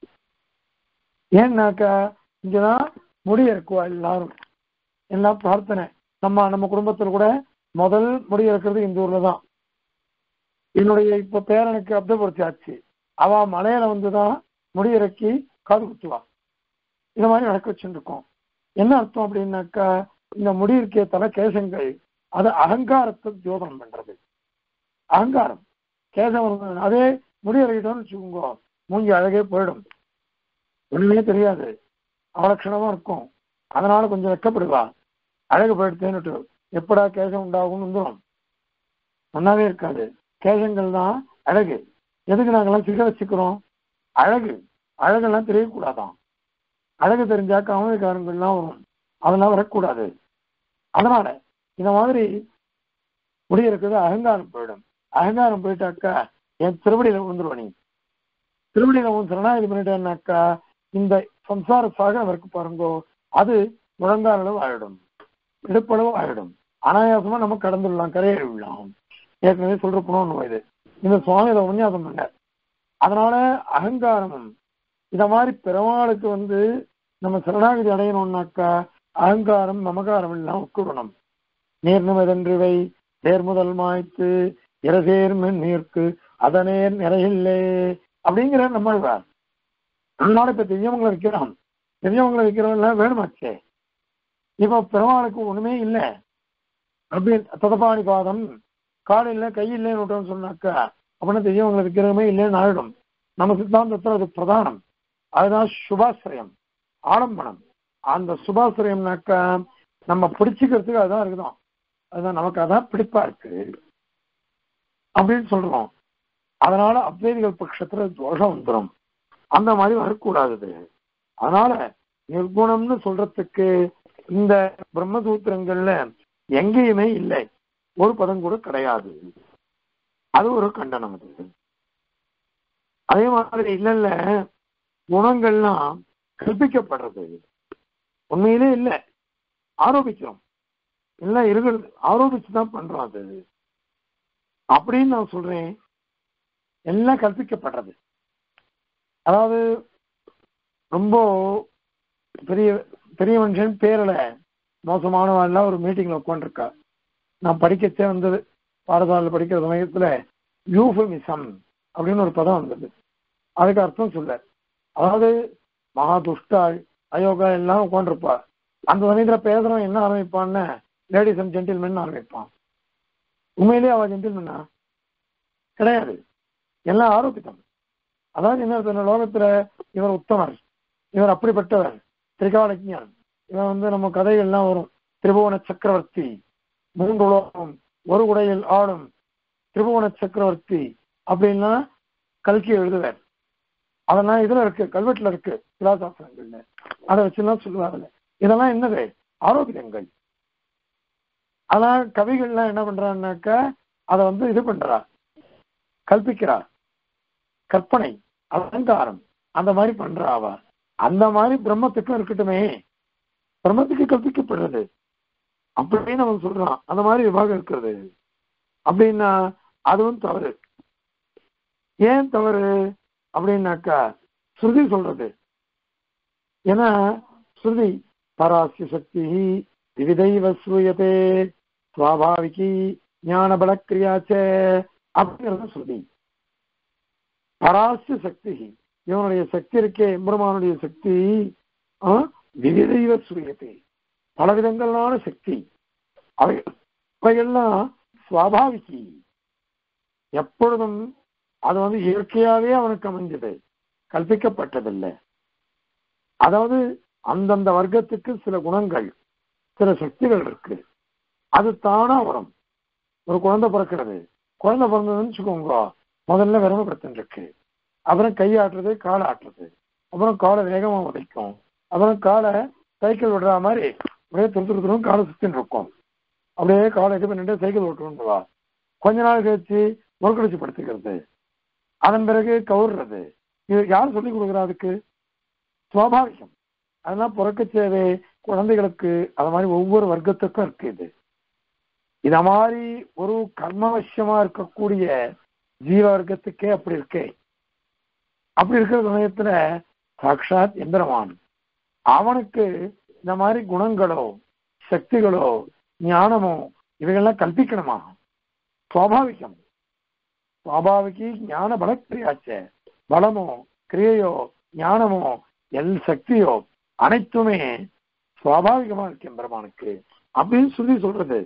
ஏன்னாக்கா இங்கதான் முடி இருக்குவா எல்லாரும் எல்லாம் பிரார்த்தனை நம்ம நம்ம குடும்பத்துல கூட முதல் முடி இருக்கிறது இந்த ஊர்ல தான் என்னுடைய இப்ப பேரனுக்கு அப்தபுரத்தி ஆச்சு அவ மலையில வந்துதான் முடி இறக்கி காது குத்துவா இந்த மாதிரி நடக்க வச்சுருக்கோம் என்ன அர்த்தம் அப்படின்னாக்கா இந்த முடி இருக்கிய தலை கேசங்கள் அது அகங்காரத்தை ஜோதனம் பண்றது அகங்காரம் கேசம் வந்து- அதே முடி இறக்கிட்டோம்னு வச்சுக்கோங்க மூஞ்சி அழகே போயிடும் ஒண்ணுமே தெரியாது அவலட்சணமா இருக்கும் அதனால கொஞ்சம் வெக்கப்படுவா அழகு போயிடுத்தேன்னுட்டு எப்படா கேசம் உண்டாகும்னு வந்துடும் ஒன்னாவே இருக்காது கேசங்கள் தான் அழகு எதுக்கு நாங்கெல்லாம் சிக வச்சுக்கிறோம் அழகு அழகெல்லாம் தெரியக்கூடாதான் அழகு தெரிஞ்சா காமவிகாரங்கள்லாம் வரும் அதெல்லாம் வரக்கூடாது அதனால இந்த மாதிரி முடி இருக்கிறது அகங்காரம் போயிடும் அகங்காரம் போயிட்டாக்கா என் திருவடியில விழுந்துருவ நீ திருவடியில உன் சரணாகதி பண்ணிட்டேன்னாக்கா இந்த சம்சார சாகரம் இருக்கு பாருங்கோ அது முழங்கால் அளவு ஆயிடும் இடுப்பளவு ஆயிடும் அனாயாசமா நம்ம கடந்துடலாம் கரையேறி விடலாம் ஏற்கனவே சொல்ற புனோன்னு இது இந்த சுவாமி இதை உன்னியாசம் பண்ணார் அதனால அகங்காரமும் இத மாதிரி பெருமாளுக்கு வந்து நம்ம சரணாகதி அடையணும்னாக்கா அகங்காரம் மமகாரம் எல்லாம் உட்கொள்ளணும் நீர்நிமதன்றிவை தேர்முதல் மாய்த்து இரசேர்மின் நீர்க்கு அதனேர் நிறையில்லே அப்படிங்கிற நம்மழ்வார் அதனால இப்ப திவ்யமங்களை வைக்கிறோம் திவ்யமங்களை வைக்கிறவங்க வேணுமாச்சே இப்ப பெருமாளுக்கு ஒண்ணுமே இல்லை அப்படி ததபாணி பாதம் கால் இல்லை கை இல்லைன்னு விட்டோம்னு சொன்னாக்கா அப்படின்னா தெய்வங்களை விற்கிறதுமே இல்லைன்னு ஆயிடும் நம்ம சித்தாந்தத்துல அது பிரதானம் அதுதான் சுபாசிரயம் ஆடம்பரம் அந்த சுபாசிரயம்னாக்க நம்ம பிடிச்சிக்கிறதுக்கு அதுதான் இருக்குதான் அதுதான் நமக்கு அதான் பிடிப்பா இருக்கு அப்படின்னு சொல்றோம் அதனால அத்வைதிகள் பட்சத்துல தோஷம் வந்துடும் அந்த மாதிரி வரக்கூடாது அதனால நிர்குணம்னு சொல்றதுக்கு இந்த பிரம்மசூத்திரங்கள்ல எங்கேயுமே இல்லை ஒரு பதம் கூட கிடையாது அது ஒரு கண்டனம் அது அதே மாதிரி இல்ல இல்ல குணங்கள்லாம் கற்பிக்கப்படுறது உண்மையிலே இல்லை ஆரோபிக்கிறோம் இல்லை இருக்கிறது ஆரோபிச்சு தான் பண்றோம் அது அப்படின்னு நான் சொல்றேன் எல்லாம் கற்பிக்கப்படுறது அதாவது ரொம்ப பெரிய பெரிய மனுஷன் பேரல மோசமானவன்லாம் ஒரு மீட்டிங்ல உட்காந்துருக்கா நான் படிக்கச்சே வந்தது பாடசாலையில் படிக்கிற சமயத்துல யூஃபமிசம் அப்படின்னு ஒரு பதம் வந்தது அதுக்கு அர்த்தம் சொல்ல அதாவது மகா துஷ்டாள் அயோகா எல்லாம் உட்காந்துருப்பா அந்த சமயத்துல பேசுறவன் என்ன ஆரம்பிப்பான்னு லேடிஸ் அண்ட் ஜென்டில்மென் ஆரம்பிப்பான் உண்மையிலேயே அவ ஜென்டில்மென்னா கிடையாது எல்லாம் ஆரோக்கியம் அதாவது என்ன சொன்ன லோகத்துல இவர் உத்தமர் இவர் அப்படிப்பட்டவர் திரிகாலஜ்ஞான் இவன் வந்து நம்ம கதைகள்லாம் வரும் திரிபுவன சக்கரவர்த்தி மூன்று உலோகம் ஒரு உடையில் ஆடும் திரிபுவன சக்கரவர்த்தி அப்படின்னா கல்கி எழுதுவார் அதெல்லாம் இதுல இருக்கு கல்வெட்டுல இருக்கு பிலாசாசனங்கள்ல அதை வச்சுலாம் சொல்லுவாங்கல்ல இதெல்லாம் என்னது ஆரோக்கியங்கள் அதான் கவிகள்லாம் என்ன பண்றான்னாக்கா அதை வந்து இது பண்றா கல்பிக்கிறா கற்பனை அலங்காரம் அந்த மாதிரி பண்றா அவ அந்த மாதிரி பிரம்மத்துக்கும் இருக்கட்டுமே பிரம்மத்துக்கு கற்பிக்கப்படுறது அப்படின்னு அவன் சொல்றான் அந்த மாதிரி விபாகம் இருக்கிறது அப்படின்னா அதுவும் தவறு ஏன் தவறு அப்படின்னாக்கா ஸ்ருதி சொல்றது ஏன்னா ஸ்ருதி பராசிய சக்தி விவிதைவ சூயதே சுவாபாவிகி ஞான பலக்கிரியாச்ச அப்படிங்கிறது ஸ்ருதி பராசிய சக்தி இவனுடைய சக்தி இருக்கே எம்பெருமானுடைய சக்தி விவிதைவ சூயத்தை பலவிதங்களான சக்தி அவை அவைகள்லாம் சுவாபாவிகி எப்பொழுதும் அது வந்து இயற்கையாவே அவனுக்கு அமைஞ்சது கல்பிக்கப்பட்டதில்லை அதாவது அந்தந்த வர்க்கத்துக்கு சில குணங்கள் சில சக்திகள் இருக்கு அது தானா வரும் ஒரு குழந்தை பிறக்கிறது குழந்தை பிறந்ததுன்னு வச்சுக்கோங்க முதல்ல விரமப்படுத்தன் இருக்கு அப்புறம் கை ஆட்டுறது காலை ஆட்டுறது அப்புறம் காலை வேகமா உதைக்கும் அப்புறம் காலை சைக்கிள் விடுற மாதிரி அப்படியே துரு துரு துரும் காலை சுத்தின்னு இருக்கும் அப்படியே காலை இது பண்ணிட்டு சைக்கிள் ஓட்டுவா கொஞ்ச நாள் கழிச்சு முறுக்கடிச்சு படுத்துக்கிறது அதன் பிறகு கவுர்றது இது யார் சொல்லி கொடுக்குறா அதுக்கு சுவாபாவிகம் அதெல்லாம் பிறக்க சேவை குழந்தைகளுக்கு அது மாதிரி ஒவ்வொரு வர்க்கத்துக்கும் இருக்கு இது இத மாதிரி ஒரு கர்மவசியமா இருக்கக்கூடிய ஜீவ வர்க்கத்துக்கே அப்படி இருக்கே அப்படி இருக்கிற சமயத்துல சாட்சாத் எந்திரமான் அவனுக்கு இந்த மாதிரி குணங்களோ சக்திகளோ ஞானமோ இவைகள்லாம் கல்பிக்கணுமா சுவாபாவிகம் சுவாபாவிகி ஞான பலக்கிரியாச்ச பலமோ கிரியையோ ஞானமோ எல் சக்தியோ அனைத்துமே சுவாபாவிகமா இருக்கு பெருமானுக்கு அப்படின்னு சொல்லி சொல்றது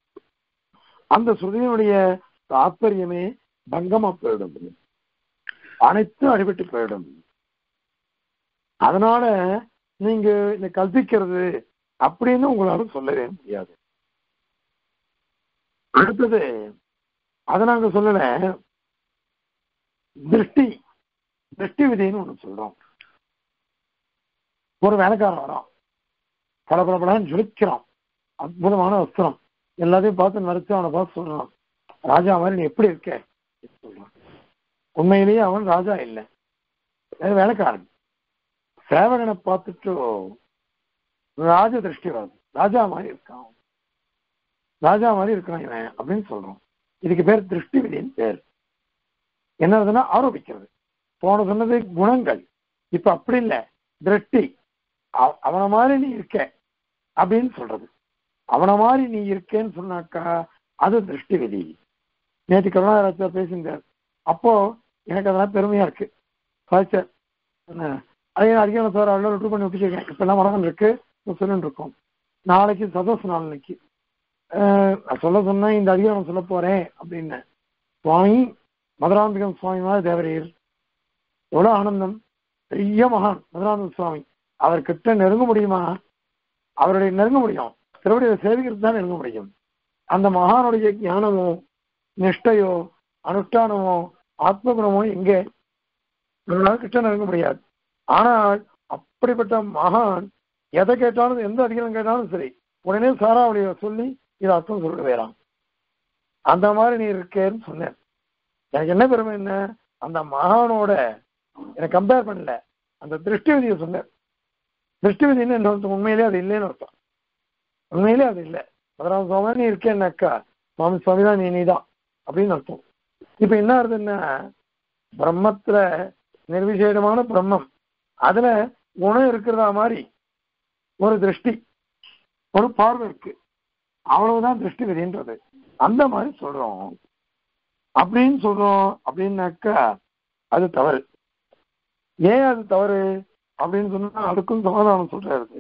அந்த ஸ்ருதியினுடைய தாற்பயமே பங்கமா போயிடும் அனைத்தும் அடிபட்டு போயிடும் அதனால நீங்க இந்த கல்பிக்கிறது அப்படின்னு உங்களால சொல்லவே முடியாது அடுத்தது அதை நாங்க சொல்லல திருஷ்டி திருஷ்டி விதின்னு ஒண்ணு சொல்றோம் ஒரு வேலைக்காரன் வரான் பல பல பலன்னு ஜொலிக்கிறான் அற்புதமான வஸ்திரம் எல்லாத்தையும் பார்த்து மறைச்சு அவனை பார்த்து சொல்றான் ராஜா மாதிரி நீ எப்படி இருக்க சொல்றான் உண்மையிலேயே அவன் ராஜா இல்லை வேலைக்காரன் சேவகனை பார்த்துட்டு ராஜ திருஷ்டி வருது ராஜா மாதிரி இருக்கான் ராஜா மாதிரி இருக்கான் இவன் அப்படின்னு சொல்றோம் இதுக்கு பேர் திருஷ்டி விதின்னு பேர் என்னதுன்னா ஆரோபிக்கிறது போன சொன்னது குணங்கள் இப்ப அப்படி இல்லை திருஷ்டி அவனை மாதிரி நீ இருக்க அப்படின்னு சொல்றது அவனை மாதிரி நீ இருக்கேன்னு சொன்னாக்கா அது திருஷ்டி விதி நேற்று கருணாராஜா பேசியிருந்தார் அப்போ எனக்கு அதெல்லாம் பெருமையா இருக்கு சார் அதே அதிகம் சார் அவ்வளோ விட்டு பண்ணி விட்டுருக்கேன் இப்பெல்லாம் மரம் இருக்கு சொல்லிட்டு இருக்கோம் நாளைக்கு சதோஷ் நாளைக்கு சொல்ல சொன்னா இந்த அதிகாரம் சொல்ல போறேன் அப்படின்னு சுவாமி மதுராம்பிகம் சுவாமி மாதிரி தேவரீர் எவ்வளவு ஆனந்தம் பெரிய மகான் மதுரானந்த சுவாமி அவர்கிட்ட நெருங்க முடியுமா அவருடைய நெருங்க முடியும் திருவடியை சேவிக்கிறது தான் நெருங்க முடியும் அந்த மகானுடைய ஞானமோ நிஷ்டையோ அனுஷ்டானமோ ஆத்ம குணமோ எங்கே நம்மளால கிட்ட நெருங்க முடியாது ஆனால் அப்படிப்பட்ட மகான் எதை கேட்டாலும் எந்த அதிகாரம் கேட்டாலும் சரி உடனே சாராவளியை சொல்லி இது அர்த்தம் சொல்லிட்டு வேறாம் அந்த மாதிரி நீ இருக்கேன்னு சொன்னேன் எனக்கு என்ன பெருமை என்ன அந்த மகானோட எனக்கு கம்பேர் பண்ணல அந்த திருஷ்டி விதியை சொன்னேன் திருஷ்டி விதின்னு என்ன அர்த்தம் உண்மையிலே அது இல்லைன்னு அர்த்தம் உண்மையிலே அது இல்லை பதினாறு சுவாமி நீ இருக்கேன்னாக்கா சுவாமி சுவாமி தான் நீ நீதான் அப்படின்னு அர்த்தம் இப்ப என்ன ஆகுதுன்னா பிரம்மத்துல நிர்விசேடமான பிரம்மம் அதுல குணம் இருக்கிறதா மாதிரி ஒரு திருஷ்டி ஒரு பார்வை இருக்கு அவ்வளவுதான் திருஷ்டி விதின்றது அந்த மாதிரி சொல்றோம் அப்படின்னு சொல்றோம் அப்படின்னாக்கா அது தவறு ஏன் அது தவறு அப்படின்னு சொன்னா அதுக்கும் சமாதானம் சொல்றாரு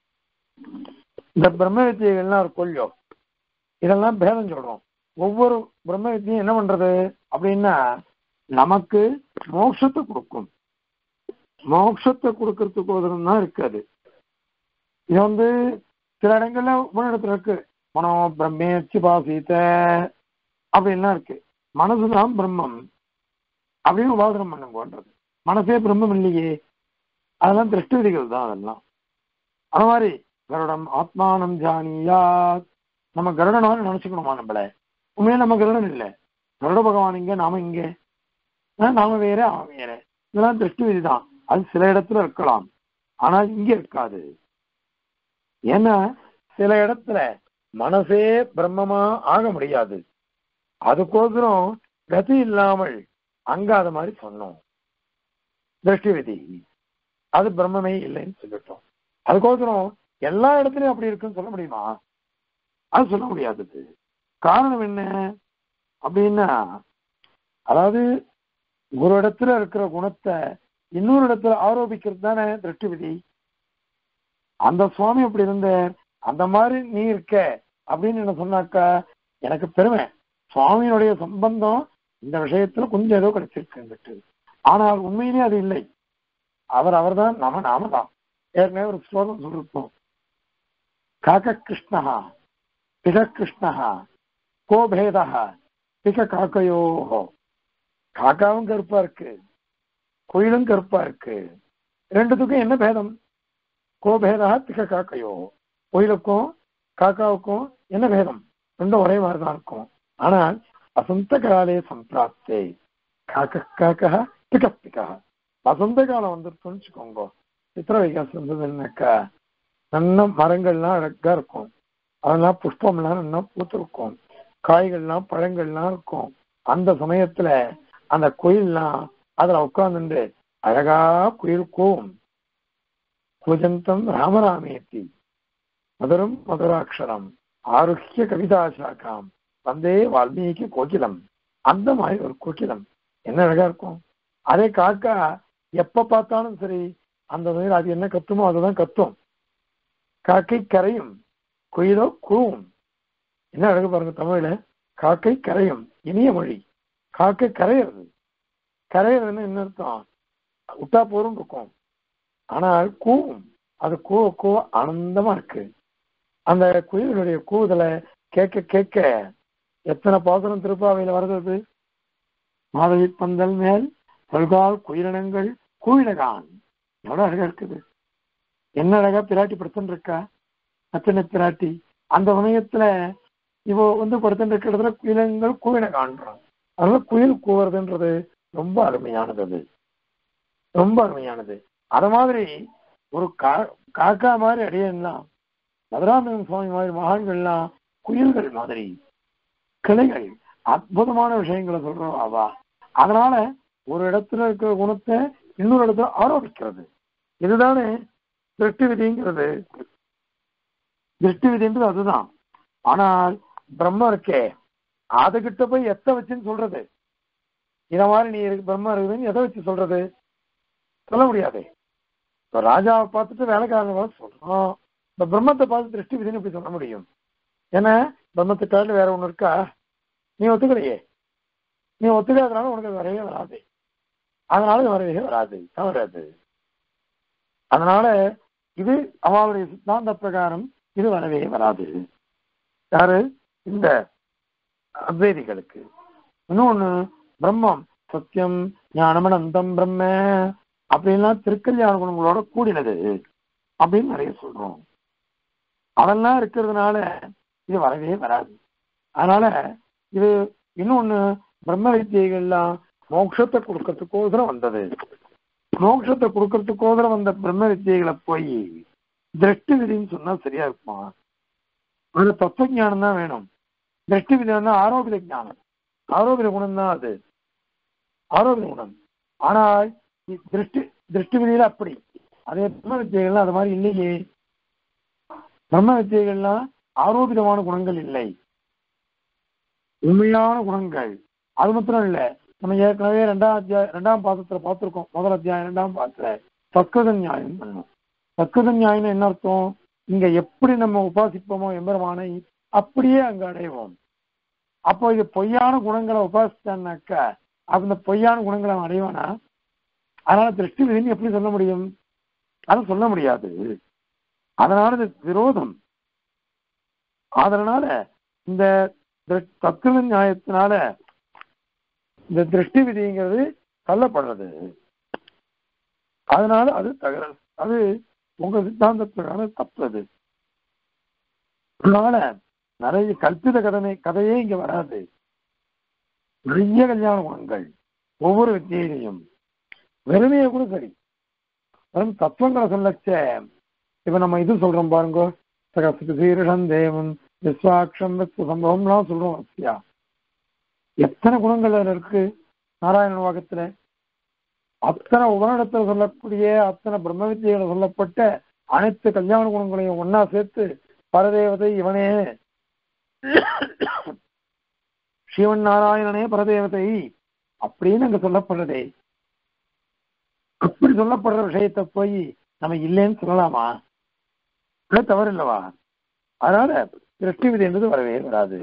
இந்த பிரம்ம வித்தியைகள்லாம் ஒரு கொள்ளியோ இதெல்லாம் பேதம் சொல்றோம் ஒவ்வொரு பிரம்ம வித்தியும் என்ன பண்றது அப்படின்னா நமக்கு மோட்சத்தை கொடுக்கும் மோட்சத்தை கொடுக்கறதுக்கு உதவும் தான் இருக்காது இது வந்து சில இடங்கள்ல உபநிடத்துல இருக்கு மனோ பிரம்மேச்சி பாசித்த அப்படின்லாம் இருக்கு மனசுதான் பிரம்மம் அப்படின்னு உபாதனம் பண்ணுங்கன்றது மனசே பிரம்மம் இல்லையே அதெல்லாம் திருஷ்டி விதிகள் தான் அதெல்லாம் அது மாதிரி கருடம் ஆத்மானம் ஜானியா நம்ம கருடனாலும் நினைச்சுக்கணுமா நம்மள உண்மையா நம்ம கருடன் இல்லை கருட பகவான் இங்க நாம இங்க ஆஹ் நாம வேற அவன் வேற இதெல்லாம் திருஷ்டி விதி தான் அது சில இடத்துல இருக்கலாம் ஆனால் இங்க இருக்காது ஏன்னா சில இடத்துல மனசே பிரம்மமா ஆக முடியாது அதுக்கோசரம் கதி இல்லாமல் அங்க அது மாதிரி சொன்னோம் திருஷ்டி விதி அது பிரம்மமே இல்லைன்னு சொல்லிட்டோம் அதுக்கோசரம் எல்லா இடத்துலயும் அப்படி இருக்குன்னு சொல்ல முடியுமா அது சொல்ல முடியாதது காரணம் என்ன அப்படின்னா அதாவது ஒரு இடத்துல இருக்கிற குணத்தை இன்னொரு இடத்துல ஆரோபிக்கிறது தானே திருஷ்டி விதி அந்த சுவாமி அப்படி இருந்த அந்த மாதிரி நீ இருக்க அப்படின்னு என்ன சொன்னாக்கா எனக்கு பெருமை சுவாமியினுடைய சம்பந்தம் இந்த விஷயத்துல கொஞ்சம் ஏதோ கிடைச்சிருக்கு ஆனால் உண்மையிலே அது இல்லை அவர் அவர்தான் நம்ம நாம தான் ஏற்கனவே ஒரு ஸ்லோகம் சொல்லிருப்போம் காக்க கிருஷ்ணா பிக கிருஷ்ணா கோ பேதா பிக காக்கையோ காக்காவும் கருப்பா இருக்கு குயிலும் கருப்பா இருக்கு ரெண்டுத்துக்கும் என்ன பேதம் கோபேதா திக காக்கையோ குயிலுக்கும் காக்காவுக்கும் என்ன பேதம் ரெண்டும் ஒரே மாதிரி தான் இருக்கும் ஆனால் வசந்த காலே சம்பிராப்தே காக்க காக்கா பிக பிகா வசந்த காலம் வந்துருச்சுன்னு வச்சுக்கோங்க சித்திர விகாசம் இருந்ததுன்னாக்கா நல்ல மரங்கள்லாம் அழகா இருக்கும் அதெல்லாம் புஷ்பம்லாம் நல்லா பூத்திருக்கும் காய்கள்லாம் பழங்கள்லாம் இருக்கும் அந்த சமயத்துல அந்த குயில்லாம் அதுல உட்கார்ந்துட்டு அழகா குயில் கூவும் குஜந்தம் ராமராமேத்தி மதுரம் மதுராட்சரம் ஆருக்கிய கவிதா சாக்காம் வந்தே வால்மீகி கோகிலம் அந்த மாதிரி ஒரு கோகிலம் என்ன அழகா இருக்கும் அதே காக்கா எப்ப பார்த்தாலும் சரி அந்த மாதிரி அது என்ன கத்துமோ அதுதான் கத்தும் காக்கை கரையும் குயிலோ கூவும் என்ன அழகு பாருங்க தமிழ்ல காக்கை கரையும் இனிய மொழி காக்கை கரையிறது கரையிறதுன்னு என்ன அர்த்தம் விட்டா போரும் இருக்கும் ஆனால் கூவும் அது கூவ கூவ ஆனந்தமா இருக்கு அந்த குயிலுடைய கூவுதலை கேட்க கேட்க எத்தனை பாசனம் திருப்பாவையில வருது மாதவி பந்தல் மேல் பல்கால் குயிலினங்கள் கூவிலகான் எவ்வளவு அழகா இருக்குது என்ன அழகா பிராட்டி படுத்துன்னு இருக்கா அத்தனை பிராட்டி அந்த சமயத்துல இவ வந்து படுத்துட்டு இருக்க இடத்துல குயிலங்கள் கூவின காண்றான் அதனால குயில் கூவுறதுன்றது ரொம்ப அருமையானது அது ரொம்ப அருமையானது அத மாதிரி ஒரு கா காக்கா மாதிரி அடையலாம் மதுராந்தகன் சுவாமி மாதிரி மகான்கள்லாம் குயில்கள் மாதிரி கிளைகள் அற்புதமான விஷயங்களை சொல்றோம் அவா அதனால ஒரு இடத்துல இருக்கிற குணத்தை இன்னொரு இடத்துல ஆரோபிக்கிறது இதுதானே திருஷ்டி விதிங்கிறது திருஷ்டி விதின்றது அதுதான் ஆனால் பிரம்மம் இருக்கே அதுகிட்ட போய் எத்த வச்சுன்னு சொல்றது இத மாதிரி நீ இருக்கு பிரம்மம் இருக்குதுன்னு எதை வச்சு சொல்றது சொல்ல முடியாது இப்ப ராஜாவை பார்த்துட்டு வேலைக்காரங்க பார்த்து சொல்றோம் இந்த பிரம்மத்தை பார்த்து திருஷ்டி விதின்னு இப்படி சொல்ல முடியும் ஏன்னா பிரம்மத்துக்காக வேற ஒண்ணு இருக்கா நீ ஒத்துக்கலையே நீ ஒத்துக்காதனால உனக்கு அது வரவே வராது அதனால இது வரவே வராது தவறாது அதனால இது அவளுடைய சித்தாந்த பிரகாரம் இது வரவே வராது யாரு இந்த அத்வைதிகளுக்கு இன்னொன்னு பிரம்மம் சத்தியம் ஞானமனந்தம் பிரம்ம அப்படின்லாம் திருக்கல்யாண குணங்களோட கூடினது அப்படின்னு நிறைய சொல்றோம் அதெல்லாம் இருக்கிறதுனால இது வரவே வராது அதனால இது இன்னொன்னு பிரம்ம வித்தியைகள்லாம் மோட்சத்தை கொடுக்கறதுக்கோசரம் வந்தது மோட்சத்தை கொடுக்கறதுக்கோசரம் வந்த பிரம்ம வித்தியைகளை போய் திருஷ்டி விதின்னு சொன்னா சரியா இருக்குமா அது தத்துவ ஞானம் தான் வேணும் திருஷ்டி விதி வந்து ஆரோக்கிய ஞானம் ஆரோக்கிய குணம் தான் அது ஆரோக்கிய குணம் ஆனால் இ- திருஷ்டி திருஷ்டி விதியில அப்படி அதே பிரம்ம வித்தியைகள்லாம் அது மாதிரி இல்லையே பிரம்ம வித்தியைகள்லாம் ஆரோபிதமான குணங்கள் இல்லை உண்மையான குணங்கள் அது மாத்திரம் இல்ல நம்ம ஏற்கனவே ரெண்டாம் அத்தியாயம் ரெண்டாம் பாசத்துல பார்த்திருக்கோம் முதல் அத்தியாயம் ரெண்டாம் பாசத்துல சத்கிருத நியாயம் பண்ணும் சத்கிருத நியாயம் என்ன அர்த்தம் இங்க எப்படி நம்ம உபாசிப்போமோ எம்பெருமானை அப்படியே அங்க அடைவோம் அப்போ இது பொய்யான குணங்களை உபாசித்தான்னாக்கா அந்த பொய்யான குணங்களை அவன் அடைவானா அதனால திருஷ்டி விதின்னு எப்படி சொல்ல முடியும் அதை சொல்ல முடியாது அதனால இது விரோதம் அதனால இந்த திரு- தத்துவ நியாயத்தினால இந்த திருஷ்டி விதிங்கிறது தள்ளப்படுறது அதனால அது தகர அது உங்க சித்தாந்தத்துக்கான தப்பு அது அதனால நிறைய கல்பித கதனை கதையே இங்க வராது நிறைய கல்யாண குணங்கள் ஒவ்வொரு வித்தியிலையும் வெறுமையை கூட சரி வெறும் தத்துவங்களை சொல்லச்ச இப்ப நம்ம இது சொல்றோம் பாருங்க சகசீரிஷம் தேவன் விஸ்வாட்சம் விஸ்வ சம்பவம்லாம் சொல்றோம் வரிசையா எத்தனை குணங்கள் அதுல இருக்கு நாராயண வாக்கத்துல அத்தனை உபநிடத்துல சொல்லக்கூடிய அத்தனை பிரம்ம வித்தியில சொல்லப்பட்ட அனைத்து கல்யாண குணங்களையும் ஒன்னா சேர்த்து பரதேவதை இவனே சிவன் நாராயணனே பரதேவதை அப்படின்னு அங்க சொல்லப்படுறதே அப்படி சொல்லப்படுற விஷயத்தை போய் நம்ம இல்லைன்னு சொல்லலாமா இல்லை தவறு இல்லவா அதனால திருஷ்டி விதி என்பது வரவே வராது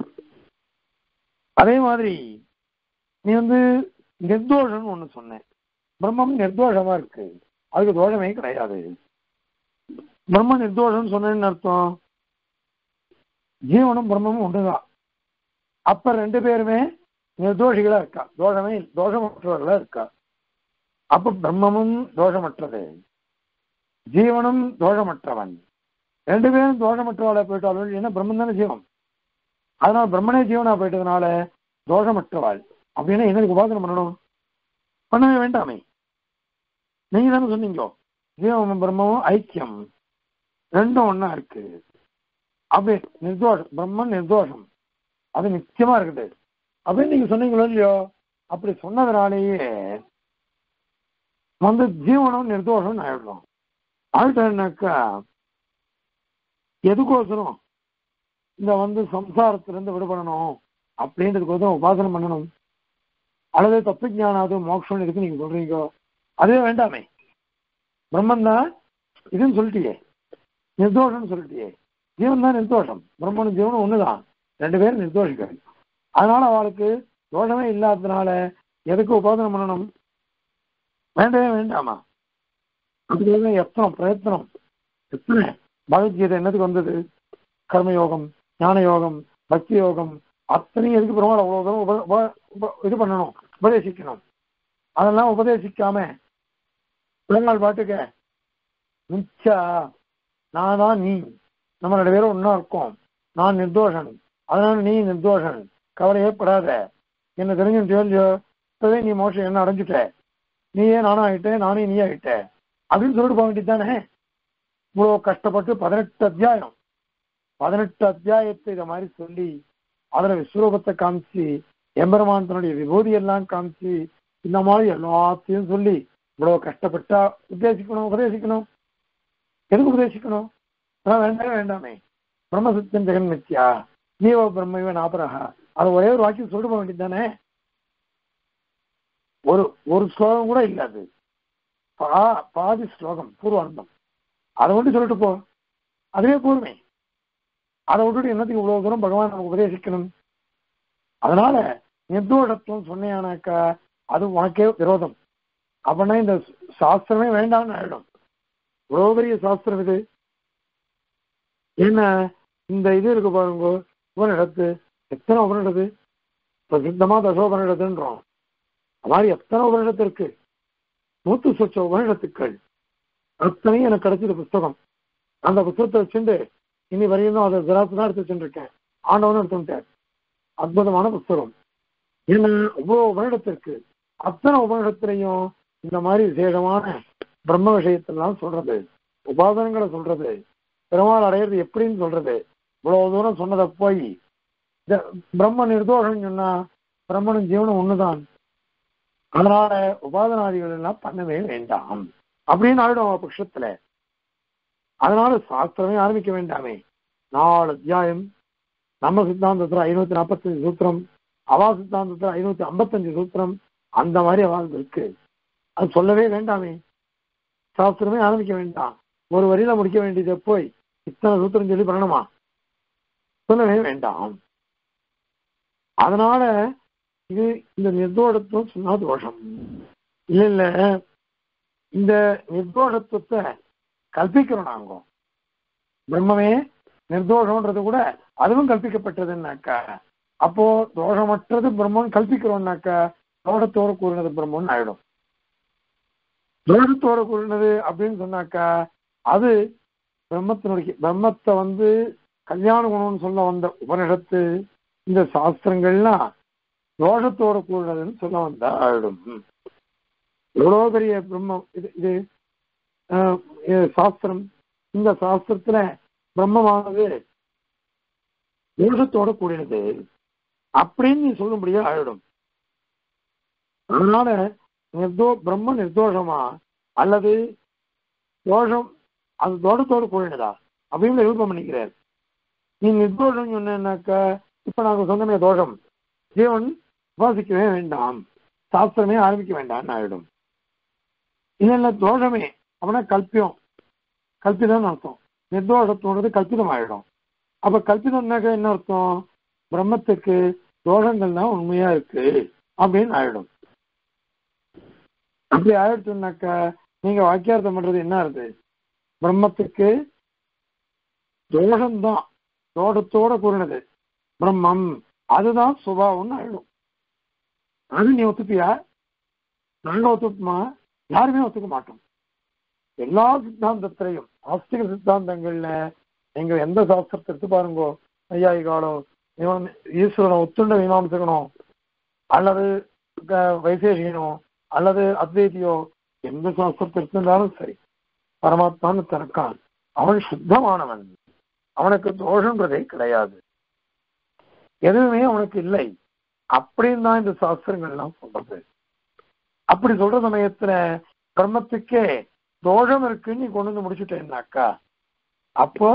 அதே மாதிரி நீ வந்து நிர்தோஷம்னு ஒண்ணு சொன்னேன் பிரம்மம் நிர்தோஷமா இருக்கு அதுக்கு தோஷமே கிடையாது பிரம்ம நிர்தோஷம்னு சொன்னேன்னு அர்த்தம் ஜீவனும் பிரம்மமும் ஒண்ணுதான் அப்ப ரெண்டு பேருமே நிர்தோஷிகளா இருக்கா தோஷமே தோஷமற்றவர்களா இருக்கா அப்ப பிரம்மமும் தோஷமற்றது ஜீவனும் தோஷமற்றவன் ரெண்டு பேரும் தோஷமற்றவளை போயிட்டாலும் ஏன்னா பிரம்மன் தானே ஜீவன் அதனால பிரம்மனே ஜீவனா போயிட்டதுனால தோஷமற்றவாள் அப்படின்னா என்னதுக்கு உபாசனம் பண்ணணும் பண்ணவே வேண்டாமே நீங்க தானே சொன்னீங்க ஜீவமும் பிரம்மமும் ஐக்கியம் ரெண்டும் ஒண்ணா இருக்கு அப்படி நிர்தோஷம் பிரம்மன் நிர்தோஷம் அது நிச்சயமா இருக்குது அப்படின்னு நீங்க சொன்னீங்களோ இல்லையோ அப்படி சொன்னதுனாலேயே வந்து ஜீவனம் நிர்தோஷம் ஆயிடுறோம் ஆயிட்டோம்னாக்கா எதுக்கோசரம் இந்த வந்து சம்சாரத்திலிருந்து விடுபடணும் அப்படின்றதுக்கோசரம் உபாசனம் பண்ணணும் அல்லது தப்பு ஞானாவது மோட்சம் இருக்கு நீங்க சொல்றீங்க அதுவே வேண்டாமே பிரம்மன் தான் இதுன்னு சொல்லிட்டியே நிர்தோஷம்னு சொல்லிட்டியே ஜீவன் தான் நிர்தோஷம் பிரம்மனும் ஜீவனும் ஒண்ணுதான் ரெண்டு பேரும் நிர்தோஷிகள் அதனால அவளுக்கு தோஷமே இல்லாததுனால எதுக்கு உபாசனம் பண்ணணும் வேண்டவே வேண்டாமா அதுக்காக எத்தனை பிரயத்தனம் எத்தனை பகவத்கீதை என்னதுக்கு வந்தது கர்மயோகம் ஞான யோகம் பக்தி யோகம் அத்தனையும் எதுக்கு பெருமாள் அவ்வளவு தூரம் உப- உப- உப- இது பண்ணணும் உபதேசிக்கணும் அதெல்லாம் உபதேசிக்காம பெருமாள் பாட்டுக்க மிச்சா நான் தான் நீ நம்ம ரெண்டு பேரும் ஒன்னா இருக்கோம் நான் நிர்தோஷன் அதனால நீ நிர்தோஷன் கவலையே படாத என்ன தெரிஞ்சு தெரிஞ்சோ இப்பவே நீ மோஷம் என்ன அடைஞ்சிட்ட நீயே நானும் ஆயிட்டேன் நானே நீ ஆயிட்ட அப்படின்னு சொல்லிட்டு போக வேண்டியது தானே இவ்வளவு கஷ்டப்பட்டு பதினெட்டு அத்தியாயம் பதினெட்டு அத்தியாயத்தை இத மாதிரி சொல்லி அதுல விஸ்வரூபத்தை காமிச்சு எம்பெருமான் தன்னுடைய விபூதி எல்லாம் காமிச்சு இந்த மாதிரி எல்லாத்தையும் சொல்லி இவ்வளவு கஷ்டப்பட்டா உத்தேசிக்கணும் உபதேசிக்கணும் எதுக்கு உபதேசிக்கணும் அதான் வேண்டவே வேண்டாமே பிரம்மசத்தியம் ஜெகன் மித்யா ஜீவ பிரம்ம நாபரகா அது ஒரே ஒரு வாக்கியம் சொல்லிட்டு போக வேண்டியது தானே ஒரு ஒரு ஸ்லோகம் கூட இல்ல அது பா பாதி ஸ்லோகம் பூர்வாந்தம் அதை மட்டும் சொல்லிட்டு போ அதுவே போருமே அதை விட்டுட்டு என்னத்துக்கு இவ்வளவு தூரம் பகவான் நமக்கு உபதேசிக்கணும் அதனால நிர்தோஷத்துவம் சொன்னேனாக்கா அது உனக்கே விரோதம் அப்படின்னா இந்த சாஸ்திரமே வேண்டாம்னு ஆயிடும் இவ்வளவு பெரிய சாஸ்திரம் இது என்ன இந்த இது இருக்கு பாருங்க உபனிடத்து எத்தனை உபனிடத்து பிரசித்தமா தசோபனிடத்துன்றோம் அது மாதிரி எத்தனை உபனிடத்து இருக்கு நூத்து சொச்ச உபனிடத்துக்கள் அத்தனையும் எனக்கு கிடைச்சது புஸ்தகம் அந்த புத்தகத்தை வச்சுட்டு இனி வரையும் அதை ஜெராக்ஸ் தான் எடுத்து வச்சுருக்கேன் ஆண்டவனும் எடுத்துட்டார் அற்புதமான புஸ்தகம் ஏன்னா அவ்வளோ உபனிடத்திற்கு அத்தனை உபனிடத்திலையும் இந்த மாதிரி விசேஷமான பிரம்ம விஷயத்தெல்லாம் சொல்றது உபாசனங்களை சொல்றது பெருமாள் அடையிறது எப்படின்னு சொல்றது இவ்வளவு தூரம் சொன்னதை போய் இந்த பிரம்ம நிர்தோஷம் சொன்னா பிரம்மனும் ஜீவனும் ஒண்ணுதான் அதனால உபாதனாதிகள் எல்லாம் பண்ணவே வேண்டாம் அப்படின்னு ஆயிடும் பட்சத்துல அதனால சாஸ்திரமே ஆரம்பிக்க வேண்டாமே நாலு அத்தியாயம் நம்ம சித்தாந்தத்துல ஐநூத்தி நாற்பத்தஞ்சு சூத்திரம் அவா சித்தாந்தத்துல ஐநூத்தி ஐம்பத்தஞ்சு சூத்திரம் அந்த மாதிரி அவாது இருக்கு அது சொல்லவே வேண்டாமே சாஸ்திரமே ஆரம்பிக்க வேண்டாம் ஒரு வரியில முடிக்க வேண்டியதை போய் இத்தனை சூத்திரம் சொல்லி பண்ணணுமா சொல்லவே வேண்டாம் அதனால இது இந்த நிர்தோஷத்துவம் சொன்னா தோஷம் இல்ல இல்ல இந்த நிர்தோஷத்துவத்தை கல்பிக்கிறோம் நாங்க பிரம்மமே நிர்தோஷம்ன்றது கூட அதுவும் கல்பிக்கப்பட்டதுன்னாக்கா அப்போ தோஷமற்றது பிரம்மன் கல்பிக்கிறோம்னாக்கா தோஷத்தோட கூறினது பிரம்மன் ஆயிடும் தோஷத்தோட கூறினது அப்படின்னு சொன்னாக்கா அது பிரம்மத்தினுடைய பிரம்மத்தை வந்து கல்யாண குணம்னு சொல்ல வந்த உபனிடத்து இந்த சாஸ்திரங்கள்லாம் தோஷத்தோட கூடினதுன்னு சொல்ல வந்தா ஆயிடும் எவ்வளோ பெரிய பிரம்மம் இது இது ஆஹ், இது சாஸ்திரம் இந்த சாஸ்திரத்துல பிரம்மமானது தோஷத்தோட கூடினது அப்படின்னு நீ சொல்லும்படியா ஆயிடும் அதனால நிர்தோ பிரம்ம நிர்தோஷமா அல்லது தோஷம் அது தோஷத்தோடு கூடினதா அப்படின்னு விருப்பம் பண்ணிக்கிறார் நீ நிர்தோஷம் சொன்னாக்கா இப்ப நாங்க சொன்னமே தோஷம் ஜீவன் உபாசிக்கவே வேண்டாம் சாஸ்திரமே ஆரம்பிக்க வேண்டாம்னு ஆயிடும் இல்ல இல்ல தோஷமே அப்படின்னா கல்பியம் கல்பிதம்னு அர்த்தம் நிர்தோஷத்தோடது கல்பிதம் ஆயிடும் அப்ப கல்பிதம்னாக்க என்ன அர்த்தம் பிரம்மத்துக்கு தோஷங்கள் தான் உண்மையா இருக்கு அப்படின்னு ஆயிடும் அப்படி ஆயிடுச்சுனாக்கா நீங்க வாக்கியார்த்தம் பண்றது என்ன இருக்கு பிரம்மத்துக்கு தோஷம்தான் தோஷத்தோட கூறினது பிரம்மம் அதுதான் சுபாவம்னு ஆயிடும் அது நீ ஒத்துப்பியா நாங்க ஒத்துப்போமா யாருமே ஒத்துக்க மாட்டோம் எல்லா சித்தாந்தத்திலையும் ஆஸ்திக சித்தாந்தங்கள்ல நீங்க எந்த சாஸ்திரத்தை எடுத்து பாருங்கோ ஐயாயிகாலோ இவன் ஈஸ்வரனை ஒத்துண்ட மீமாம்சகனோ அல்லது க- வைசேஷிகனோ அல்லது அத்வைதியோ எந்த சாஸ்திரத்தை எடுத்திருந்தாலும் சரி பரமாத்மான்னு தனக்கான் அவன் சுத்தமானவன் அவனுக்கு தோஷன்றதே கிடையாது எதுவுமே அவனுக்கு இல்லை அப்படின்னு தான் இந்த சாஸ்திரங்கள்லாம் சொல்றது அப்படி சொல்ற சமயத்துல பிரம்மத்துக்கே தோஷம் இருக்குன்னு நீ கொண்டு வந்து முடிச்சுட்டேன்னாக்கா அப்போ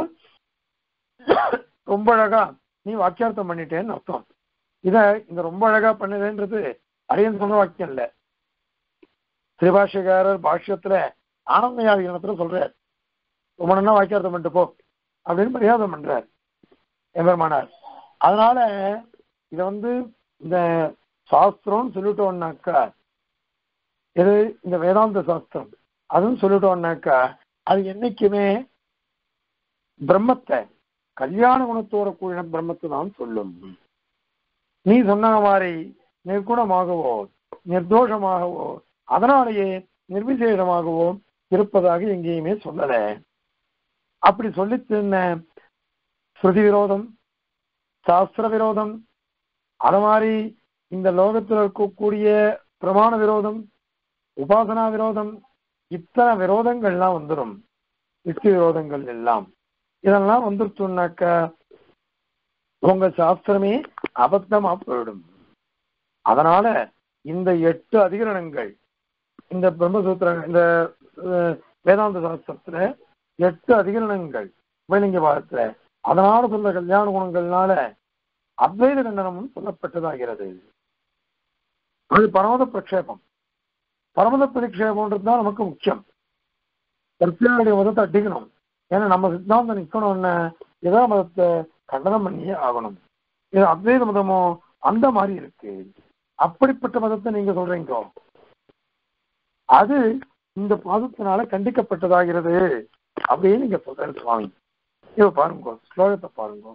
ரொம்ப அழகா நீ வாக்கியார்த்தம் பண்ணிட்டேன்னு அர்த்தம் இத இந்த ரொம்ப அழகா பண்ணுதுன்றது அரியன் சொன்ன வாக்கியம் இல்ல சிறுபாஷ்யக்காரர் பாஷ்யத்துல ஆனந்தயாதிகரணத்துல சொல்றார் ரொம்ப நல்லா வாக்கியார்த்தம் பண்ணிட்டு போ அப்படின்னு மரியாதை பண்றார் எம்பெருமானார் அதனால இத வந்து இந்த சாஸ்திரம்னு சொல்லிட்டோம்னாக்கா இது இந்த வேதாந்த சாஸ்திரம் அதுவும் சொல்லிட்டோம்னாக்கா அது என்னைக்குமே பிரம்மத்தை கல்யாண குணத்தோட கூடின பிரம்மத்தை தான் சொல்லும் நீ சொன்ன மாதிரி நிர்குணமாகவோ நிர்தோஷமாகவோ அதனாலேயே நிர்விசேஷமாகவோ இருப்பதாக எங்கேயுமே சொல்லல அப்படி சொல்லித்திருந்த ஸ்ருதி விரோதம் சாஸ்திர விரோதம் அது மாதிரி இந்த லோகத்தில் இருக்கக்கூடிய பிரமாண விரோதம் உபாசனா விரோதம் இத்தனை விரோதங்கள்லாம் வந்துடும் யுக்தி விரோதங்கள் எல்லாம் இதெல்லாம் வந்துருச்சுனாக்க உங்க சாஸ்திரமே அபத்தமா போயிடும் அதனால இந்த எட்டு அதிகரணங்கள் இந்த பிரம்மசூத்திர இந்த அஹ், வேதாந்த சாஸ்திரத்துல எட்டு அதிகரணங்கள் உபயலிங்க பாகத்துல அதனால சொல்ற கல்யாண குணங்கள்னால அத்வைத கண்டனமும் சொல்லப்பட்டதாகிறது அது பரமத பிரக்ஷேபம் பரமத பிரக்ஷேபம்ன்றது தான் நமக்கு முக்கியம் பிரத்யாருடைய மதத்தை அடிக்கணும் ஏன்னா நம்ம சித்தாந்தம் நிக்கணும்னு ஏதோ மதத்தை கண்டனம் பண்ணியே ஆகணும் இது அத்வைத மதமோ அந்த மாதிரி இருக்கு அப்படிப்பட்ட மதத்தை நீங்க சொல்றீங்க அது இந்த பாதத்தினால கண்டிக்கப்பட்டதாகிறது அப்படின்னு நீங்க சொல்றாரு சுவாமி இவ பாருங்க ஸ்லோகத்தை பாருங்க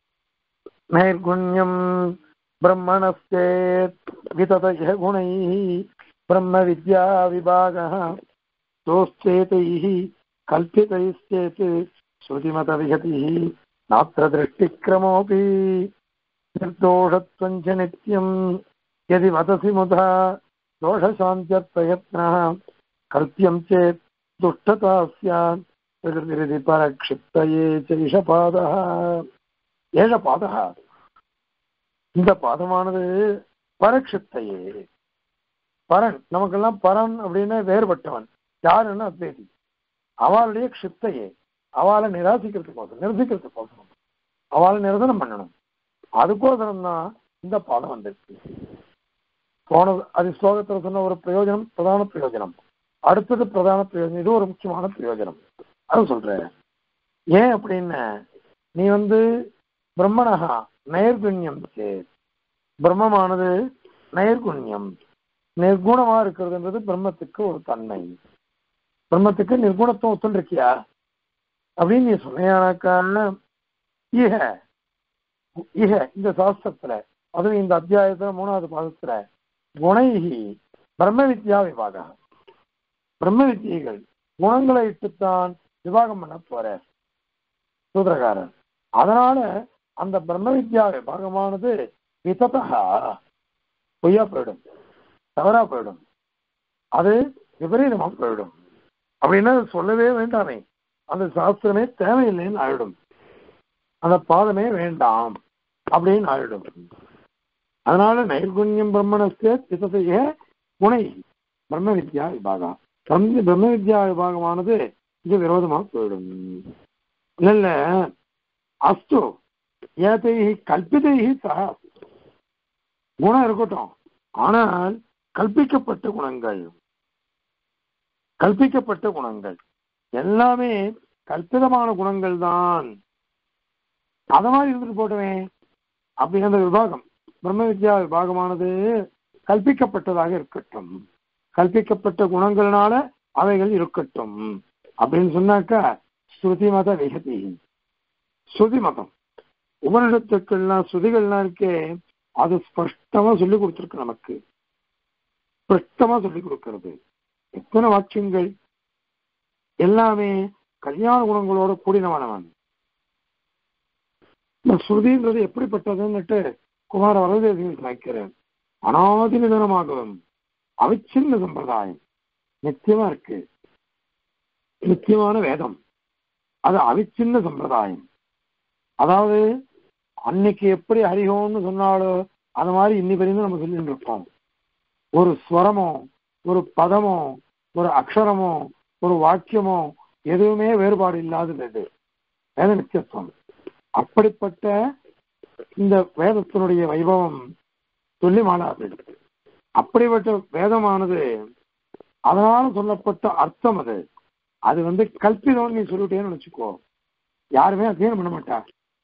நைர்குண்யம் பிரம்மணஸ்தேத் விததய குணை பிரம்ம வித்யா விபாக தோஸ்தேதைः கல்பிதைश्चेत् श्रुतिमतविहतिः नात्र दृष्टिक्रमोऽपि निर्दोषत्वं च नित्यम् यदि वदसि मुधा दोषशान्त्यप्रयत्नः कल्प्यं चेत् दुष्टता स्यात् प्रकृतिरिति परक्षिप्तये च ईशपादः ஏழ பாதகா இந்த பாதமானது பரக்ஷிப்தையே பரன் நமக்கெல்லாம் பரன் அப்படின்னு வேறுபட்டவன் யாருன்னு அத்வைதி அவளுடைய க்ஷிப்தையே அவளை நிராசிக்கிறதுக்கோசரம் நிரசிக்கிறதுக்கோசரம் அவளை நிரசனம் பண்ணணும் அதுக்கோசரம் தான் இந்த பாதம் வந்திருக்கு போன அது ஸ்லோகத்தில் சொன்ன ஒரு பிரயோஜனம் பிரதான பிரயோஜனம் அடுத்தது பிரதான பிரயோஜனம் இது ஒரு முக்கியமான பிரயோஜனம் அது சொல்றேன் ஏன் அப்படின்னு நீ வந்து பிரம்மணகா நைர்குண்யம் சேர் பிரம்மமானது நைர்குண்யம் நிர்குணமா இருக்கிறதுன்றது பிரம்மத்துக்கு ஒரு தன்மை பிரம்மத்துக்கு நிர்குணத்துவம் ஒத்துருக்கியா அப்படின்னு நீ சொன்னியானாக்கா இக இக இந்த சாஸ்திரத்துல அதுவும் இந்த அத்தியாயத்துல மூணாவது பாதத்துல குணைகி பிரம்ம வித்யா விபாகம் பிரம்ம வித்தியைகள் குணங்களை இட்டுத்தான் விவாகம் பண்ண போற சூத்திரகாரன் அதனால அந்த பிரம்ம வித்யா விபாகமானது விததா பொய்யா போயிடும் தவறா போயிடும் அது விபரீதமா போயிடும் அப்படின்னா அது சொல்லவே வேண்டாமே அந்த சாஸ்திரமே தேவையில்லைன்னு ஆயிடும் அந்த பாதமே வேண்டாம் அப்படின்னு ஆயிடும் அதனால நைர்குண்யம் பிரம்மணஸ்தே விததைய குணை பிரம்ம வித்யா விபாகம் பிரம்ம பிரம்ம வித்யா விபாகமானது இது விரோதமா போயிடும் இல்ல இல்ல அஸ்து ஏதை கல்பிதை சக குணம் இருக்கட்டும் ஆனால் கல்பிக்கப்பட்ட குணங்கள் கல்பிக்கப்பட்ட குணங்கள் எல்லாமே கல்பிதமான குணங்கள் தான் அத மாதிரி இருந்துட்டு போட்டுமே அப்படி அந்த விபாகம் பிரம்ம வித்யா விபாகமானது கல்பிக்கப்பட்டதாக இருக்கட்டும் கல்பிக்கப்பட்ட குணங்கள்னால அவைகள் இருக்கட்டும் அப்படின்னு சொன்னாக்கா ஸ்ருதி மத விகதி ஸ்ருதி மதம் உபனிடத்துக்கள்லாம் ஸ்ருதிகள்லாம் இருக்கே அது ஸ்பஷ்டமா சொல்லி கொடுத்துருக்கு நமக்கு ஸ்பஷ்டமா சொல்லி கொடுக்கிறது எத்தனை வாக்கியங்கள் எல்லாமே கல்யாண குணங்களோட கூடினவனவன் இந்த ஸ்ருதின்றது எப்படிப்பட்டதுன்னுட்டு குமார வரதேசிகள் சாய்க்கிறார் அனாதி நிதனமாகவும் அவிச்சின்ன சம்பிரதாயம் நித்தியமா இருக்கு நித்தியமான வேதம் அது அவிச்சின்ன சம்பிரதாயம் அதாவது அன்னைக்கு எப்படி ஹரிஹோம்னு சொன்னாலோ அது மாதிரி இன்னி வரையும் நம்ம சொல்லிட்டு இருப்போம் ஒரு ஸ்வரமோ ஒரு பதமோ ஒரு அக்ஷரமோ ஒரு வாக்கியமோ எதுவுமே வேறுபாடு இல்லாதது வேத நித்தியத்துவம் அப்படிப்பட்ட இந்த வேதத்தினுடைய வைபவம் சொல்லி மாறாது அப்படிப்பட்ட வேதமானது அதனால சொல்லப்பட்ட அர்த்தம் அது அது வந்து கல்பிதம்னு நீ சொல்லிட்டேன்னு வச்சுக்கோ யாருமே அத்தியனம் பண்ண மாட்டா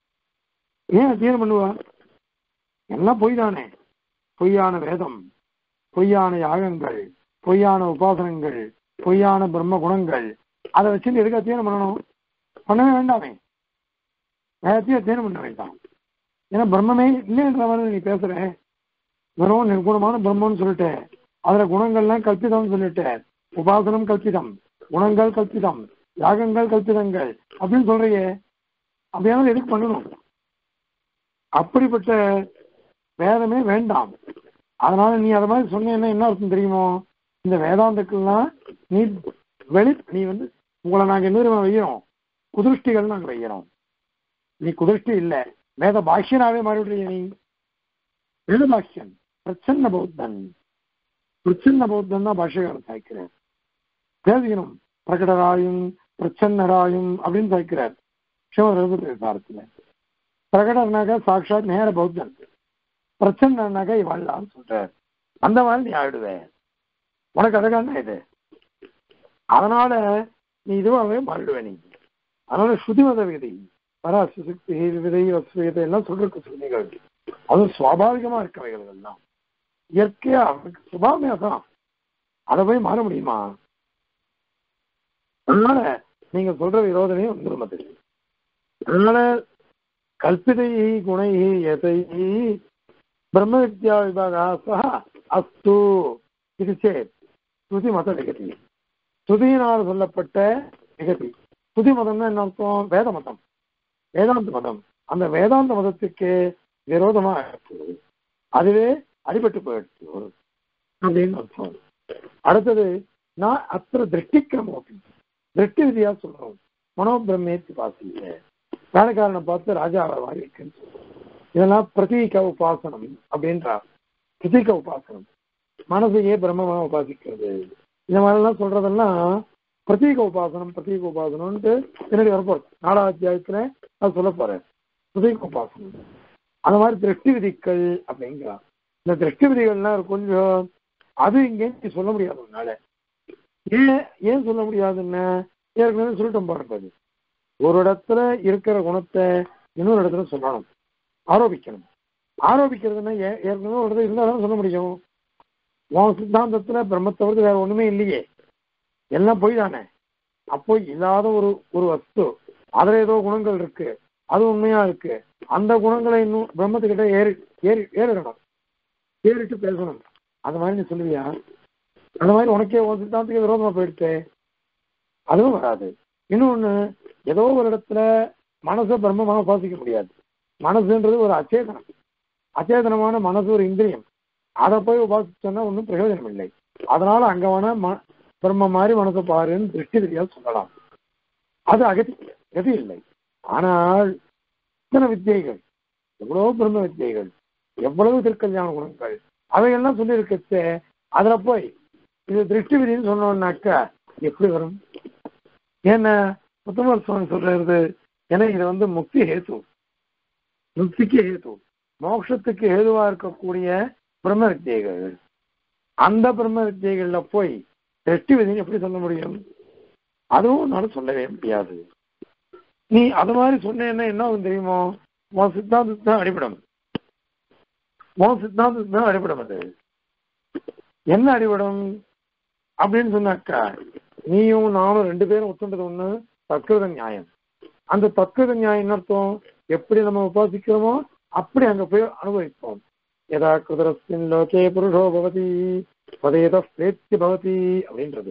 ஏன் அத்தியனம் பண்ணுவா எல்லாம் பொய் தானே பொய்யான வேதம் பொய்யான யாகங்கள் பொய்யான உபாசனங்கள் பொய்யான பிரம்ம குணங்கள் அதை வச்சு எதுக்கு அத்தியனம் பண்ணணும் பண்ணவே வேண்டாமே வேதத்தையும் அத்தியனம் பண்ண வேண்டாம் ஏன்னா பிரம்மமே இல்லைன்ற மாதிரி நீ பேசுற வெறும் நிர்குணமான பிரம்மம்னு சொல்லிட்டு அதுல குணங்கள்லாம் கல்பிதம்னு சொல்லிட்டு உபாசனம் கல்பிதம் குணங்கள் கல்பிதம் யாகங்கள் கல்பிதங்கள் அப்படின்னு சொல்றியே அப்படியாவது எதுக்கு பண்ணணும் அப்படிப்பட்ட வேதமே வேண்டாம் அதனால நீ அதை மாதிரி சொன்னீங்கன்னா என்ன அர்த்தம் தெரியுமோ இந்த வேதாந்தக்கெல்லாம் நீ வெளி நீ வந்து உங்களை நாங்க என்ன தெரியுமா வைக்கிறோம் குதிருஷ்டிகள் நாங்க வைக்கிறோம் நீ குதிருஷ்டி இல்ல வேத பாஷ்யனாவே மாறிவிடுறீங்க நீ வேத பாஷ்யன் பிரச்சன்ன பௌத்தன் பிரச்சன்ன பௌத்தன் தான் பாஷ்யகாரன் சாய்க்கிறார் தேவியனும் பிரகடராயும் பிரச்சன்னராயும் அப்படின்னு சாய்க்கிறார் சிவரகத்துல பிரகடர்னாக்கா சாட்சாத் நேர பௌத்தன் பிரச்சனைனாக்கா இவாழ்லான்னு சொல்றார் அந்த மாதிரி நீ ஆயிடுவே உனக்கு அதுக்கான இது அதனால நீ இதுவாகவே மாறிடுவே நீ அதனால ஸ்ருதிமத விதி பராசக்தி விதை வசுவிதை எல்லாம் சொல்றதுக்கு சுருதிகள் அது சுவாபாவிகமா இருக்கவைகள் எல்லாம் இயற்கையா அவனுக்கு சுபாவமே அதான் அதை போய் மாற முடியுமா அதனால நீங்க சொல்ற விரோதமே வந்துடும் அது அதனால கல்பிதை குணை எதை பிரம்ம வித்யா விபாகா சக அஸ்து இது சேத் ஸ்ருதி மத நிகதி ஸ்ருதியினால் சொல்லப்பட்ட நிகதி ஸ்ருதி மதம்னா என்ன அர்த்தம் வேத மதம் வேதாந்த மதம் அந்த வேதாந்த மதத்துக்கு விரோதமா இருக்கு அதுவே அடிபட்டு போயிடுச்சு அப்படின்னு அர்த்தம் அடுத்தது நான் அத்திர திருஷ்டிக்கிரமம் திருஷ்டி விதியா சொல்றோம் மனோபிரமேத்தி பாசிய வேலைக்காரனை பார்த்து ராஜா வாங்கி இருக்குன்னு சொல்றோம் இதெல்லாம் பிரதீக உபாசனம் அப்படின்றார் பிரதீக உபாசனம் மனசையே பிரம்மமா உபாசிக்கிறது இந்த மாதிரிலாம் சொல்றதெல்லாம் பிரதீக உபாசனம் பிரதீக உபாசனம்ட்டு பின்னாடி வரப்போறது நாலாவது அத்தியாயத்துல அது சொல்ல போறேன் பிரதீக உபாசனம் அந்த மாதிரி திருஷ்டி விதிகள் அப்படிங்கிறார் இந்த திருஷ்டி விதிகள்லாம் கொஞ்சம் அது இங்கே சொல்ல முடியாது உன்னால ஏன் ஏன் சொல்ல முடியாதுன்னு ஏற்கனவே சொல்லிட்டோம் பாருங்க ஒரு இடத்துல இருக்கிற குணத்தை இன்னொரு இடத்துல சொல்லணும் ஆரோபிக்கணும் ஆரோபிக்கிறதுன்னா ஏ- ஏற்கனவே ஒரு இடத்துல இருந்தாலும் சொல்ல முடியும் உன் சித்தாந்தத்துல பிரம்மத்தை தவிர்த்து வேற ஒண்ணுமே இல்லையே எல்லாம் பொய் தானே அப்போ இல்லாத ஒரு ஒரு வஸ்து அதுல ஏதோ குணங்கள் இருக்கு அது உண்மையா இருக்கு அந்த குணங்களை இன்னும் பிரம்மத்துக்கிட்ட ஏறி ஏறி ஏறிடணும் ஏறிட்டு பேசணும் அந்த மாதிரி நீ சொல்லுவியா அந்த மாதிரி உனக்கே உன் சித்தாந்தத்துக்கு விரோதமா போயிடுச்சு அதுவும் வராது இன்னொன்னு ஏதோ ஒரு இடத்துல மனசை பிரம்மமாக உபாசிக்க முடியாது மனசுன்றது ஒரு அச்சேதனம் அச்சேதனமான மனசு ஒரு இந்திரியம் அதை போய் உபாசிச்சோன்னா ஒன்றும் பிரயோஜனம் இல்லை அதனால அங்க வேணா ம- பிரம்ம மாதிரி மனசை பாருன்னு திருஷ்டி விதியால் சொல்லலாம் அது அகதி கதி இல்லை ஆனால் இத்தனை வித்தியைகள் எவ்வளவு பிரம்ம வித்தியைகள் எவ்வளவு திருக்கல்யாண குணங்கள் அவையெல்லாம் சொல்லி இருக்கச்சே அதுல போய் இது திருஷ்டி விதின்னு சொன்னோம்னாக்கா எப்படி வரும் ஏன்னா முத்தமர் சுவாமி சொல்றது ஏன்னா இது வந்து முக்தி ஹேத்து முக்திக்கு ஹேத்து மோட்சத்துக்கு ஹேதுவா இருக்கக்கூடிய பிரம்ம வித்தியைகள் அந்த பிரம்ம வித்தியைகள்ல போய் திருஷ்டி விதின்னு எப்படி சொல்ல முடியும் அதுவும் உன்னால சொல்லவே முடியாது நீ அது மாதிரி சொன்னேன்னா என்ன ஆகும் தெரியுமோ உன் சித்தாந்தத்துக்கு தான் அடிபடும் உன் சித்தாந்தத்துக்கு தான் அடிபடும் அது என்ன அடிபடும் அப்படின்னு சொன்னாக்கா நீயும் நானும் ரெண்டு பேரும் ஒத்துண்டது ஒண்ணு தத்கிருத நியாயம் அந்த தத்கிருத நியாயம் என்ன அர்த்தம் எப்படி நம்ம உபாசிக்கிறோமோ அப்படி அங்க போய் அனுபவிப்போம் யதா குதிரஸ்மின் லோகே புருஷோ பவதி பதேத பிரேத்தி பவதி அப்படின்றது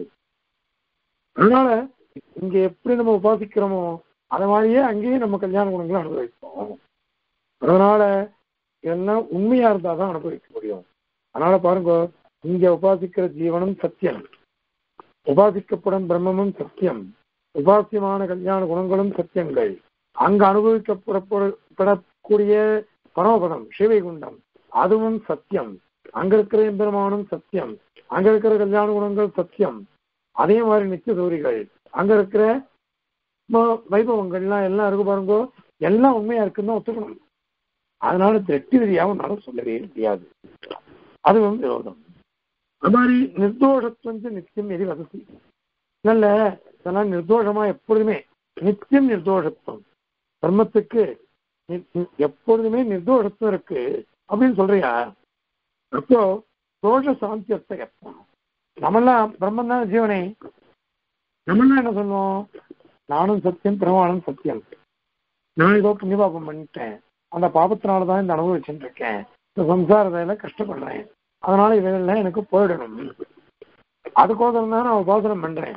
அதனால இங்க எப்படி நம்ம உபாசிக்கிறோமோ அது மாதிரியே அங்கேயே நம்ம கல்யாண குணங்களை அனுபவிப்போம் அதனால இதெல்லாம் உண்மையா இருந்தா தான் அனுபவிக்க முடியும் அதனால பாருங்க இங்க உபாசிக்கிற ஜீவனும் சத்தியம் உபாசிக்கப்படும் பிரம்மமும் சத்தியம் உபாசியமான கல்யாண குணங்களும் சத்தியங்கள் அங்க அனுபவிக்கப்படக்கூடிய பரமபதம் சிவைகுண்டம் அதுவும் சத்தியம் அங்க இருக்கிற எம்பெருமானும் சத்தியம் அங்க இருக்கிற கல்யாண குணங்கள் சத்தியம் அதே மாதிரி நித்திய சௌரிகள் அங்க இருக்கிற ம- வைபவங்கள்லாம் எல்லாம் இருக்கு பாருங்க எல்லாம் உண்மையா இருக்குன்னு தான் ஒத்துக்கணும் அதனால திருஷ்டி விதியாவும் உன்னால சொல்லவே முடியாது அது வந்து விரோதம் அது மாதிரி நிர்தோஷத்துவம் நித்தியம் எதி வசதி நல்ல இதெல்லாம் நிர்தோஷமா எப்பொழுதுமே நித்தியம் நிர்தோஷத்துவம் பிரம்மத்துக்கு நி- நி- எப்பொழுதுமே நிர்தோஷத்துவம் இருக்கு அப்படின்னு சொல்றியா அப்போ தோஷ சாந்தியத்தை எப்போ நம்மெல்லாம் பிரம்மன் தான் ஜீவனே நம்மெல்லாம் என்ன சொல்லுவோம் நானும் சத்தியம் பிரமாணம் சத்தியம் நான் ஏதோ புண்ணியபாபம் பண்ணிட்டேன் அந்த பாபத்தினால தான் இந்த அனுபவிச்சுட்டு இருக்கேன் இந்த சம்சாரத்தையில கஷ்டப்படுறேன் அதனால இவைகள்லாம் எனக்கு போயிடணும் அதுக்கோசரம் தான் நான் உபாசனம் பண்றேன்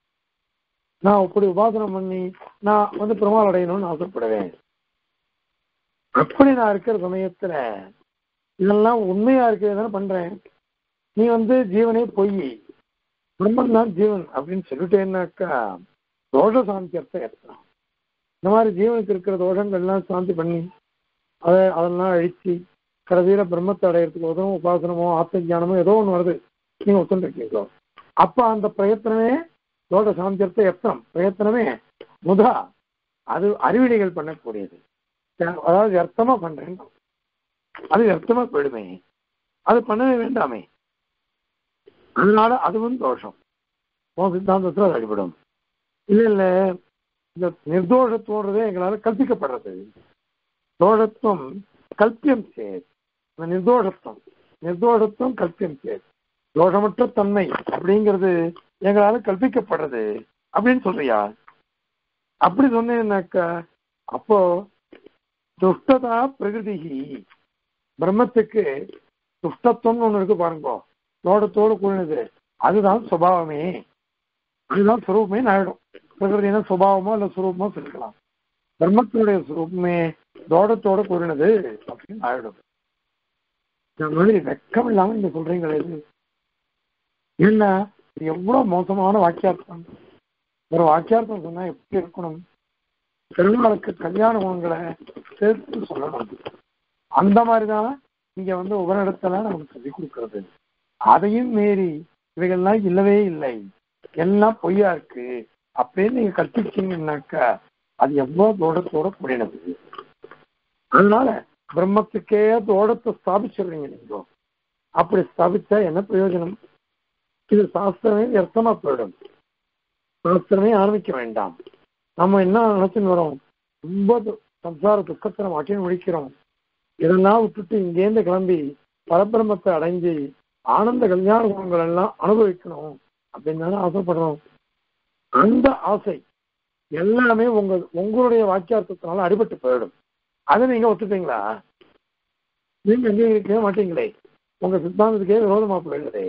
நான் அப்படி உபாசனம் பண்ணி நான் வந்து பெருமாள் அடையணும்னு ஆசைப்படுவேன் அப்படி நான் இருக்கிற சமயத்துல இதெல்லாம் உண்மையா இருக்கிறது தானே பண்றேன் நீ வந்து ஜீவனே பொய் பிரம்மன் தான் ஜீவன் அப்படின்னு சொல்லிட்டேன்னாக்கா தோஷ சாந்தி அர்த்தம் ஏற்படும் இந்த மாதிரி ஜீவனுக்கு இருக்கிற தோஷங்கள்லாம் சாந்தி பண்ணி அதை அதெல்லாம் அழிச்சு கடைசியில பிரம்மத்தை அடையிறதுக்கு உதவும் உபாசனமோ ஆத்ம ஞானமோ ஏதோ ஒண்ணு வருது நீங்க ஒத்துருக்கீங்களோ அப்ப அந்த பிரயத்தனமே தோட சாந்தியர்த்த எத்தனம் பிரயத்தனமே முதா அது அறிவிலிகள் பண்ணக்கூடியது அதாவது அர்த்தமா பண்றேன் அது அர்த்தமா போயிடுமே அது பண்ணவே வேண்டாமே அதனால அதுவும் தோஷம் உன் சித்தாந்தத்துல அது அடிபடும் இல்ல இல்ல இந்த நிர்தோஷத்துவன்றதே எங்களால கல்பிக்கப்படுறது தோஷத்துவம் கல்பியம் சேர் இந்த நிர்தோஷத்துவம் நிர்தோஷத்துவம் கல்பியம் சேர் தோஷமற்ற தன்மை அப்படிங்கிறது எங்களால கல்பிக்கப்படுறது அப்படின்னு சொல்றியா அப்படி சொன்னேன்னாக்கா அப்போ துஷ்டதா பிரகிருதி பிரம்மத்துக்கு துஷ்டத்துவம்னு ஒண்ணு இருக்கு பாருங்க தோடத்தோடு கூடினது அதுதான் சுபாவமே அதுதான் சுரூபமே ஆயிடும் பிரகிருதினா சுபாவமோ இல்ல சுரூபமோ சொல்லிக்கலாம் பிரம்மத்தினுடைய சுரூபமே தோடத்தோட கூறினது அப்படின்னு ஆயிடும் இந்த மாதிரி வெக்கம் இல்லாம நீங்க சொல்றீங்களே இது என்ன இது எவ்வளவு மோசமான வாக்கியார்த்தம் ஒரு வாக்கியார்த்தம் சொன்னா எப்படி இருக்கணும் பெருமாளுக்கு கல்யாண குணங்களை சேர்த்து சொல்லணும் அந்த மாதிரிதான் இங்க வந்து உபரிடத்துல நமக்கு சொல்லி கொடுக்கறது அதையும் மீறி இவைகள்லாம் இல்லவே இல்லை எல்லாம் பொய்யா இருக்கு அப்படின்னு நீங்க கற்பிச்சீங்கன்னாக்கா அது எவ்வளவு தோடத்தோட கூடினது அதனால பிரம்மத்துக்கே தோடத்தை ஸ்தாபிச்சிடுறீங்க நீங்க அப்படி ஸ்தாபிச்சா என்ன பிரயோஜனம் இது சாஸ்திரமே வியர்த்தமா போயிடும் சாஸ்திரமே ஆரம்பிக்க வேண்டாம் நம்ம என்ன நினைச்சுன்னு வரோம் ரொம்ப து- சம்சார துக்கத்தை நம்ம அட்டின்னு முடிக்கிறோம் இதெல்லாம் விட்டுட்டு இங்கேருந்து கிளம்பி பரபிரம்மத்தை அடைஞ்சு ஆனந்த கல்யாண குணங்கள் எல்லாம் அனுபவிக்கணும் அப்படின்னு தானே ஆசைப்படுறோம் அந்த ஆசை எல்லாமே உங்க உங்களுடைய வாக்கியார்த்தத்தினால அடிபட்டு போயிடும் அதை நீங்க ஒத்துப்பீங்களா நீங்க எங்க இருக்கவே மாட்டீங்களே உங்க சித்தாந்தத்துக்கே விரோதமா போயிடுதே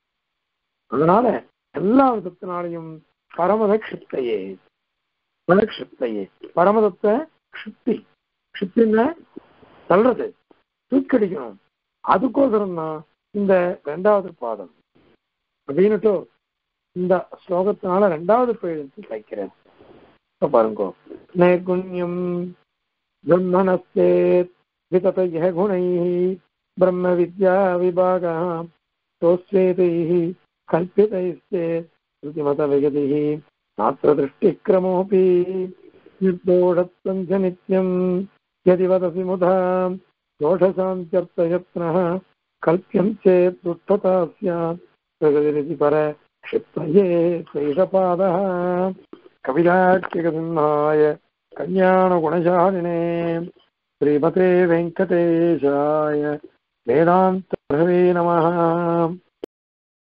அதனால எல்லா விதத்தினாலையும் பரமத க்ஷிப்தையே பரக்ஷிப்தையே பரமதத்தை க்ஷிப்தி க்ஷிப்தின்னா தள்ளுறது தூக்கடிக்கணும் அதுக்கோசரம் தான் இந்த ரெண்டாவது பாதம் அப்படின்னுட்டு இந்த ஸ்லோகத்தினால ரெண்டாவது பேருக்கு வைக்கிறேன் இப்ப பாருங்க நைர்குண்யம் பிரம்மணஸ்தேத் விததைய குணைः பிரம்ம வித்யா விபாகः தோஸ்வேதைः கல்பிதைஸ்தேத் ஸ்ருதிமத விகதிः நாத்திர திருஷ்டிக்கிரமோऽपि निर्दोषत्वं च नित्यम् यदि वदसि मुधा दोषशान्त्यर्थयत्नः कल्प्यं चेत् दुष्टता स्यात् प्रगतिरिति पर क्षिप्रये शैषपादः कविराट्यकसिंहाय कल्याणगुणशालिने श्रीमते वेङ्कटेशाय वेदान्तप्रभवे नमः